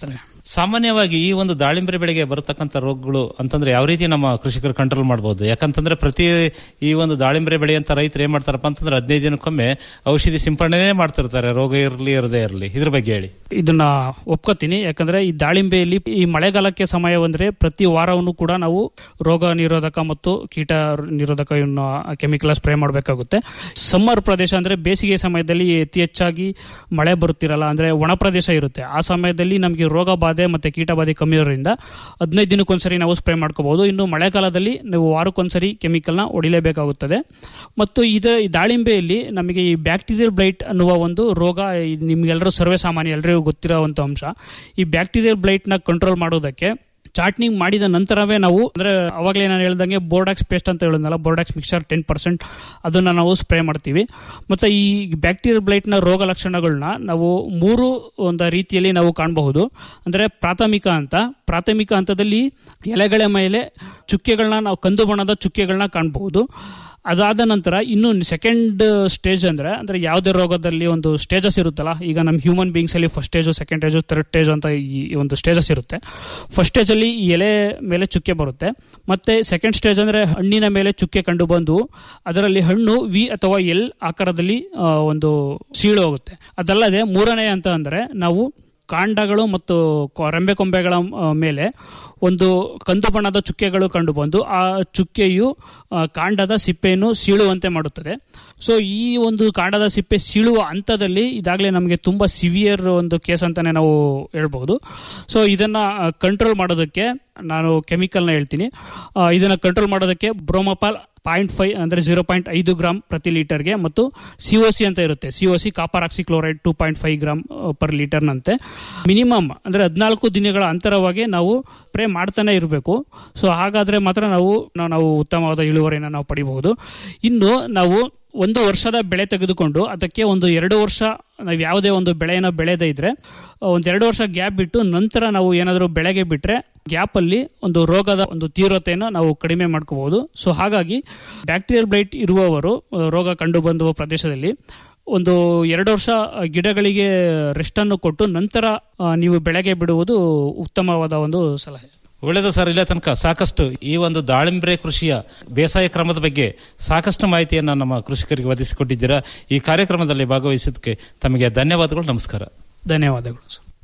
ಸಾಮಾನ್ಯವಾಗಿ ಈ ಒಂದು ದಾಳಿಂಬೆ ಬೆಳೆಗೆ ಬರತಕ್ಕಂಥ ರೋಗಗಳು ಅಂತಂದ್ರೆ ಯಾವ ರೀತಿ ನಮ್ಮ ಕೃಷಿಕರು ಕಂಟ್ರೋಲ್ ಮಾಡಬಹುದು ಯಾಕಂತಂದ್ರೆ ಪ್ರತಿ ಈ ಒಂದು ದಾಳಿಂಬೆ ಬೆಳೆಯಂತ ರೈತರು ಏನ್ ಮಾಡ್ತಾರಪ್ಪ ಅಂತಂದ್ರೆ ಹದಿನೈದು ದಿನಕ್ಕೊಮ್ಮೆ ಔಷಧಿ ಸಿಂಪಡಣೆ ಮಾಡ್ತಿರ್ತಾರೆ ರೋಗ ಇರಲಿ ಇರದೇ ಇರಲಿ ಇದ್ರ ಬಗ್ಗೆ ಹೇಳಿ ಇದನ್ನ ಒಪ್ಕೋತೀನಿ ಯಾಕಂದ್ರೆ ಈ ದಾಳಿಂಬೆಯಲ್ಲಿ ಈ ಮಳೆಗಾಲಕ್ಕೆ ಸಮಯ ಬಂದ್ರೆ ಪ್ರತಿ ವಾರವನ್ನು ಕೂಡ ನಾವು ರೋಗ ನಿರೋಧಕ ಮತ್ತು ಕೀಟ ನಿರೋಧಕ ಕೆಮಿಕಲ್ ಸ್ಪ್ರೇ ಮಾಡಬೇಕಾಗುತ್ತೆ ಸಮ್ಮರ್ ಪ್ರದೇಶ ಅಂದ್ರೆ ಬೇಸಿಗೆ ಸಮಯದಲ್ಲಿ ಅತಿ ಹೆಚ್ಚಾಗಿ ಮಳೆ ಬರುತ್ತಿರಲ್ಲ ಅಂದ್ರೆ ಒಣ ಪ್ರದೇಶ ಇರುತ್ತೆ ಆ ಸಮಯದಲ್ಲಿ ನಮಗೆ ರೋಗ ಬಾಧೆ ಮತ್ತೆ ಕೀಟ ಬಾಧೆ ಕಮ್ಮಿ ಇರೋದ್ರಿಂದ ಹದಿನೈದು ದಿನಕ್ಕೊಂದ್ಸರಿ ನಾವು ಸ್ಪ್ರೇ ಮಾಡ್ಕೋಬಹುದು ಇನ್ನು ಮಳೆಗಾಲದಲ್ಲಿ ನಾವು ವಾರಕ್ಕೊಂದ್ಸರಿ ಕೆಮಿಕಲ್ನ ಹೊಡಿಲೇಬೇಕಾಗುತ್ತದೆ ಮತ್ತು ಇದರ ಈ ದಾಳಿಂಬೆಯಲ್ಲಿ ನಮಗೆ ಈ ಬ್ಯಾಕ್ಟೀರಿಯಲ್ ಬ್ಲೈಟ್ ಅನ್ನುವ ಒಂದು ರೋಗ ಈ ನಿಮ್ಗೆಲ್ಲರೂ ಸರ್ವೇ ಸಾಮಾನ್ಯ ಎಲ್ಲರಿಗೂ ಗೊತ್ತಿರುವಂತ ಅಂಶ ಈ ಬ್ಯಾಕ್ಟೀರಿಯಲ್ ಬ್ಲೈಟ್ ನ ಕಂಟ್ರೋಲ್ ಮಾಡೋದಕ್ಕೆ ಚಾಟ್ನಿಂಗ್ ಮಾಡಿದ ನಂತರವೇ ನಾವು ಅಂದ್ರೆ ಅವಾಗಲೇ ನಾನು ಹೇಳ್ದಂಗೆ ಬೋರ್ಡಾಕ್ಸ್ ಪೇಸ್ಟ್ ಅಂತ ಹೇಳಿದ್ನಲ್ಲ ಬೋರ್ಡಾಕ್ಸ್ ಮಿಕ್ಸರ್ ಟೆನ್ ಪರ್ಸೆಂಟ್ ಅದನ್ನ ನಾವು ಸ್ಪ್ರೇ ಮಾಡ್ತೀವಿ ಮತ್ತೆ ಈ ಬ್ಯಾಕ್ಟೀರಿಯಲ್ ಬ್ಲೈಟ್ ನ ರೋಗ ಲಕ್ಷಣಗಳನ್ನ ನಾವು ಮೂರು ಒಂದು ರೀತಿಯಲ್ಲಿ ನಾವು ಕಾಣಬಹುದು ಅಂದ್ರೆ ಪ್ರಾಥಮಿಕ ಅಂತ ಪ್ರಾಥಮಿಕ ಹಂತದಲ್ಲಿ ಎಲೆಗಳ ಮೇಲೆ ಚುಕ್ಕೆಗಳನ್ನ ನಾವು ಕಂದು ಬಣ್ಣದ ಚುಕ್ಕೆಗಳನ್ನ ಕಾಣಬಹುದು ಅದಾದ ನಂತರ ಇನ್ನು ಸೆಕೆಂಡ್ ಸ್ಟೇಜ್ ಅಂದ್ರೆ ಅಂದ್ರೆ ಯಾವುದೇ ರೋಗದಲ್ಲಿ ಒಂದು ಸ್ಟೇಜಸ್ ಇರುತ್ತಲ್ಲ ಈಗ ನಮ್ಮ ಹ್ಯೂಮನ್ ಬೀಯಿಂಗ್ಸ್ ಅಲ್ಲಿ first stage second stage third stage ಅಂತ ಈ ಒಂದು ಸ್ಟೇಜಸ್ ಇರುತ್ತೆ ಫಸ್ಟ್ ಸ್ಟೇಜ್ ಅಲ್ಲಿ ಈ ಎಲೆ ಮೇಲೆ ಚುಕ್ಕೆ ಬರುತ್ತೆ ಮತ್ತೆ ಸೆಕೆಂಡ್ ಸ್ಟೇಜ್ ಅಂದ್ರೆ ಹಣ್ಣಿನ ಮೇಲೆ ಚುಕ್ಕೆ ಕಂಡು ಬಂದು ಅದರಲ್ಲಿ ಹಣ್ಣು ವಿ ಅಥವಾ ಎಲ್ ಆಕಾರದಲ್ಲಿ ಆ, ಒಂದು ಸೀಳು ಹೋಗುತ್ತೆ ಅದಲ್ಲದೆ ಮೂರನೇ ಅಂತ ಅಂದ್ರೆ ನಾವು ಕಾಂಡಗಳು ಮತ್ತು ಕೊ- ರೆಂಬೆ ಕೊಂಬೆಗಳ ಆ, ಮೇಲೆ ಒಂದು ಕಂದು ಬಣ್ಣದ ಚುಕ್ಕೆಗಳು ಕಂಡು ಬಂದು ಆ ಚುಕ್ಕೆಯು ಆ, ಕಾಂಡದ ಸಿಪ್ಪೆಯನ್ನು ಸೀಳುವಂತೆ ಮಾಡುತ್ತದೆ ಸೊ ಈ ಒಂದು ಕಾಂಡದ ಸಿಪ್ಪೆ ಸೀಳುವ ಹಂತದಲ್ಲಿ ಇದಾಗಲೇ ನಮಗೆ ತುಂಬಾ ಸಿವಿಯರ್ ಒಂದು ಕೇಸ್ ಅಂತಾನೆ ನಾವು ಹೇಳ್ಬಹುದು ಸೊ ಇದನ್ನ ಕಂಟ್ರೋಲ್ ಮಾಡೋದಕ್ಕೆ ನಾನು ಕೆಮಿಕಲ್ನ ಹೇಳ್ತೀನಿ ಆ, ಇದನ್ನ ಕಂಟ್ರೋಲ್ ಮಾಡೋದಕ್ಕೆ ಬ್ರೋಮಪಾಲ್ ಪಾಯಿಂಟ್ ಫೈವ್ ಅಂದ್ರೆ ಜೀರೋ ಪಾಯಿಂಟ್ ಐದು ಗ್ರಾಮ್ ಪ್ರತಿ ಲೀಟರ್ಗೆ ಮತ್ತು ಸಿಒಸಿ ಅಂತ ಇರುತ್ತೆ COC copper oxychloride two point five gram per ಲೀಟರ್ನಂತೆ ಮಿನಿಮಮ್ ಅಂದ್ರೆ ಹದಿನಾಲ್ಕು ದಿನಗಳ ಅಂತರವಾಗಿ ನಾವು ಸ್ಪ್ರೇ ಮಾಡ್ತಾನೆ ಇರಬೇಕು ಸೊ ಹಾಗಾದ್ರೆ ಮಾತ್ರ ನಾವು ನಾವು- ನಾವು ಉತ್ತಮವಾದ ಇಳುವರಿನ ನಾವು ಪಡಿಬಹುದು ಇನ್ನು ನಾವು ಒಂದು ವರ್ಷದ ಬೆಳೆ ತೆಗೆದುಕೊಂಡು ಅದಕ್ಕೆ ಒಂದು ಎರಡು ವರ್ಷ ನಾವು ಯಾವುದೇ ಒಂದು ಬೆಳೆಯನ್ನು ಬೆಳೆದೇ ಇದ್ರೆ ಒಂದು ಎರಡು ವರ್ಷ ಗ್ಯಾಪ್ ಬಿಟ್ಟು ನಂತರ ನಾವು ಏನಾದರೂ ಬೆಳೆಗೆ ಬಿಟ್ರೆ ಗ್ಯಾಪ್ ಅಲ್ಲಿ ಒಂದು ರೋಗದ ಒಂದು ತೀವ್ರತೆಯನ್ನು ನಾವು ಕಡಿಮೆ ಮಾಡ್ಕೋಬಹುದು ಸೊ ಹಾಗಾಗಿ ಬ್ಯಾಕ್ಟೀರಿಯಲ್ ಬ್ಲೈಟ್ ಇರುವವರು ಆ, ರೋಗ ಕಂಡು ಬಂದುವ ಪ್ರದೇಶದಲ್ಲಿ ಒಂದು ಎರಡು ವರ್ಷ ಗಿಡಗಳಿಗೆ ರೆಸ್ಟ್ ಅನ್ನು ಕೊಟ್ಟು ನಂತರ ಆ, ನೀವು ಬೆಳೆಗೆ ಬಿಡುವುದು ಉತ್ತಮವಾದ ಒಂದು ಸಲಹೆ ಒಳ್ಳೆಯದು ಸರ್ ಇಲ್ಲ ತನಕ ಸಾಕಷ್ಟು ಈ ಒಂದು ದಾಳಿಂಬ್ರೆ ಕೃಷಿಯ ಬೇಸಾಯ ಕ್ರಮದ ಬಗ್ಗೆ ಸಾಕಷ್ಟು ಮಾಹಿತಿಯನ್ನು ನಮ್ಮ ಕೃಷಿಕರಿಗೆ ಒದಗಿಸಿಕೊಟ್ಟಿದ್ದೀರಾ ಈ ಕಾರ್ಯಕ್ರಮದಲ್ಲಿ ಭಾಗವಹಿಸಿದ್ದಕ್ಕೆ ತಮಗೆ ಧನ್ಯವಾದಗಳು ನಮಸ್ಕಾರ ಧನ್ಯವಾದಗಳು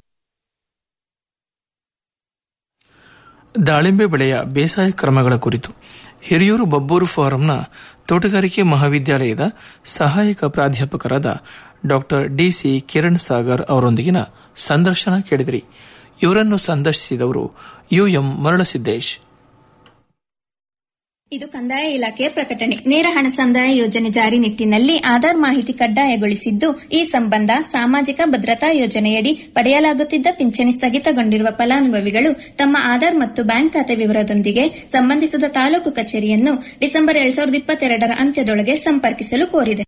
ದಾಳಿಂಬೆ ಬೆಳೆಯ ಬೇಸಾಯ ಕ್ರಮಗಳ ಕುರಿತು ಹಿರಿಯೂರು ಬಬ್ಬೂರು ಫಾರಂನ ತೋಟಗಾರಿಕೆ ಮಹಾವಿದ್ಯಾಲಯದ ಸಹಾಯಕ ಪ್ರಾಧ್ಯಾಪಕರಾದ ಡಾಕ್ಟರ್ ಡಿಸಿ ಕಿರಣ್ ಸಾಗರ್ ಅವರೊಂದಿಗಿನ ಸಂದರ್ಶನ ಕೇಳಿದಿರಿ ಇವರನ್ನು ಸಂದರ್ಶಿಸಿದವರು ಯುಎಂ ಮರಳಸಿದ್ದೇಶ್ ಇದು ಕಂದಾಯ ಇಲಾಖೆಯ ಪ್ರಕಟಣೆ ನೇರ ಹಣ ಸಂದಾಯ ಯೋಜನೆ ಜಾರಿ ನಿಟ್ಟಿನಲ್ಲಿ ಆಧಾರ್ ಮಾಹಿತಿ ಕಡ್ಡಾಯಗೊಳಿಸಿದ್ದು ಈ ಸಂಬಂಧ ಸಾಮಾಜಿಕ ಭದ್ರತಾ ಯೋಜನೆಯಡಿ ಪಡೆಯಲಾಗುತ್ತಿದ್ದ ಪಿಂಚಣಿ ಸ್ಥಗಿತಗೊಂಡಿರುವ ಫಲಾನುಭವಿಗಳು ತಮ್ಮ ಆಧಾರ್ ಮತ್ತು ಬ್ಯಾಂಕ್ ಖಾತೆ ವಿವರದೊಂದಿಗೆ ಸಂಬಂಧಿಸಿದ ತಾಲೂಕು ಕಚೇರಿಯನ್ನು ಡಿಸೆಂಬರ್ ಎರಡ್ ಸಾವಿರದ ಇಪ್ಪತ್ತೆರಡರ ಅಂತ್ಯದೊಳಗೆ ಸಂಪರ್ಕಿಸಲು ಕೋರಿದೆ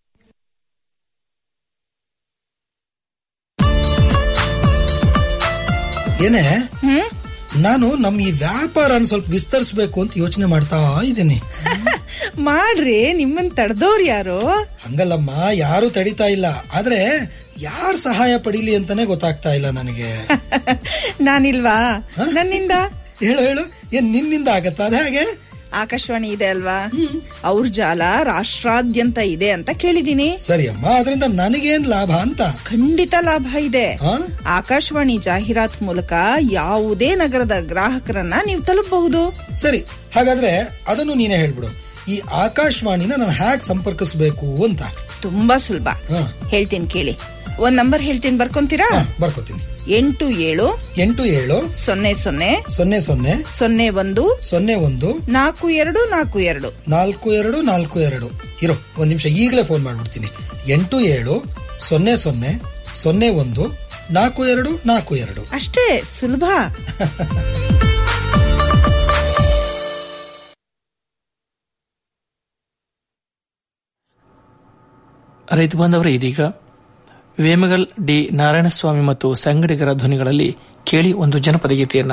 ಏನೇ ನಾನು ನಮ್ ಈ ವ್ಯಾಪಾರನ ಸ್ವಲ್ಪ ವಿಸ್ತರಿಸಬೇಕು ಅಂತ ಯೋಚನೆ ಮಾಡ್ತಾ ಇದ್ದೀನಿ ಮಾಡ್ರಿ ನಿಮ್ಮನ್ ತಡೆದವ್ರು ಯಾರು ಹಂಗಲ್ಲಮ್ಮ ಯಾರು ತಡಿತಾ ಇಲ್ಲ ಆದ್ರೆ ಯಾರ್ ಸಹಾಯ ಪಡೀಲಿ ಅಂತಾನೆ ಗೊತ್ತಾಗ್ತಾ ಇಲ್ಲ ನನಗೆ ನಾನಿಲ್ವಾ ನನ್ನಿಂದ ಹೇಳು ಹೇಳು ಏನ್ ನಿನ್ನಿಂದ ಆಗತ್ತಾ ಅದ ಹಾಗೆ ಆಕಾಶವಾಣಿ ಇದೆ ಅಲ್ವಾ ಅವ್ರ ಜಾಲ ರಾಷ್ಟ್ರಾದ್ಯಂತ ಇದೆ ಅಂತ ಕೇಳಿದೀನಿ ಸರಿ ಅಮ್ಮ ಅದರಿಂದ ನನಗೇನ್ ಲಾಭ ಅಂತ ಖಂಡಿತ ಲಾಭ ಇದೆ ಆಕಾಶವಾಣಿ ಜಾಹೀರಾತ್ ಮೂಲಕ ಯಾವುದೇ ನಗರದ ಗ್ರಾಹಕರನ್ನ ನೀವು ತಲುಪಬಹುದು ಸರಿ ಹಾಗಾದ್ರೆ ಅದನ್ನು ನೀನೇ ಹೇಳ್ಬಿಡು ಈ ಆಕಾಶವಾಣಿನ ನಾನು ಹ್ಯಾಕ್ ಸಂಪರ್ಕಿಸಬೇಕು ಅಂತ ತುಂಬಾ ಸುಲಭ ಹೇಳ್ತೀನಿ ಕೇಳಿ ಒಂದ್ ನಂಬರ್ ಹೇಳ್ತೀನಿ ಬರ್ಕೊಂತೀರಾ ಬರ್ಕೋತೀನಿ ಎಂಟು ಏಳು ಎಂಟು ಏಳು ಸೊನ್ನೆ ಸೊನ್ನೆ ಸೊನ್ನೆ ಸೊನ್ನೆ ಸೊನ್ನೆ ಒಂದು ಸೊನ್ನೆ ಒಂದು ನಾಲ್ಕು ಎರಡು ನಾಲ್ಕು ಎರಡು ನಾಲ್ಕು ಎರಡು ನಾಲ್ಕು ಎರಡು ಇರೋ ಒಂದ್ ನಿಮಿಷ ಈಗಲೇ ಫೋನ್ ಮಾಡ್ಬಿಡ್ತೀನಿ ಎಂಟು ಏಳು ಸೊನ್ನೆ ಸೊನ್ನೆ ಸೊನ್ನೆ ಒಂದು ನಾಲ್ಕು ಎರಡು ನಾಲ್ಕು ಎರಡು ಅಷ್ಟೇ ಸುಲಭ ರೈತ ಬಾಂಧವರೇ ಇದೀಗ ವೇಮಗಲ್ ಡಿ ನಾರಾಯಣಸ್ವಾಮಿ ಮತ್ತು ಸಂಗಡಿಗರ ಧ್ವನಿಗಳಲ್ಲಿ ಕೇಳಿ ಒಂದು ಜನಪದ ಗೀತೆಯನ್ನ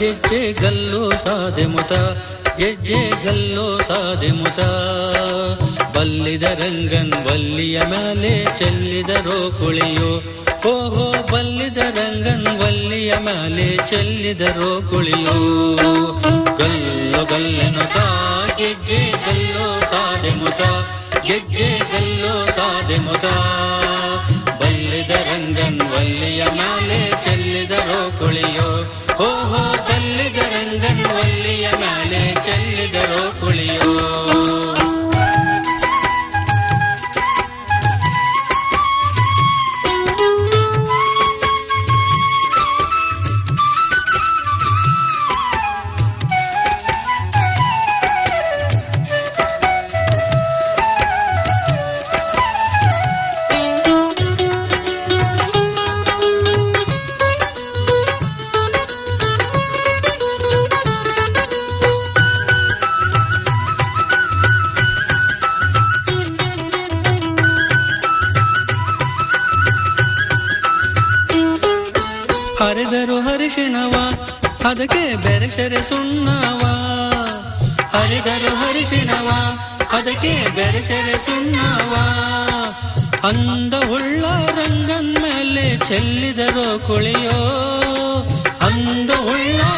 ಗೆಜ್ಜೆ ಗಲ್ಲು ಸಾದೆ ಮುತ ಗೆಜ್ಜೆ ಗಲ್ಲು ಸಾದೆ ಮುತ ಬಲ್ಲಿದ ರಂಗನ್ ವಲ್ಲಿಯ ಮೇಲೆ ಚೆಲ್ಲಿದರೋ ಕುಳಿಯೋ ಓಹೋ ಬಲ್ಲಿದ ರಂಗನ್ ವಲ್ಲಿಯ ಮೇಲೆ ಚೆಲ್ಲಿದರೋ ಕುಳಿಯೋ ಗಲ್ಲು ಗಲ್ಲೆನುತ ಗೆಜ್ಜೆ ಗಲ್ಲು ಸಾದೆ ಮುತ ಗೆಜ್ಜೆ ಗಲ್ಲು ಸಾದೆ ಮುತ ಬಲ್ಲಿದ ರಂಗನ್ ವಲ್ಲಿಯ ಮೇಲೆ ಚೆಲ್ಲಿದರೋ ಕುಳಿಯೋ ಓಹೋ ಬಲ್ಲಿದ ರಂಗನ್ ವಲ್ಲಿಯ ಮೇಲೆ ಚೆಲ್ಲಿದರೋ ಕುಳಿಯೋ ಹರಿದರು ಹರಿಶಿಣವ ಅದಕ್ಕೆ ಬೆರೆಸರೆ ಸುಣ್ಣವ ಹರಿದರು ಹರಿಶಿಣವ ಅದಕ್ಕೆ ಬೆರೆಸರೆ ಸುಣ್ಣವ ಅಂದ ಉಳ್ಳ ರಂಗನ್ ಮೇಲೆ ಚೆಲ್ಲಿದರೋ ಕುಳಿಯೋ ಅಂದ ಉಳ್ಳ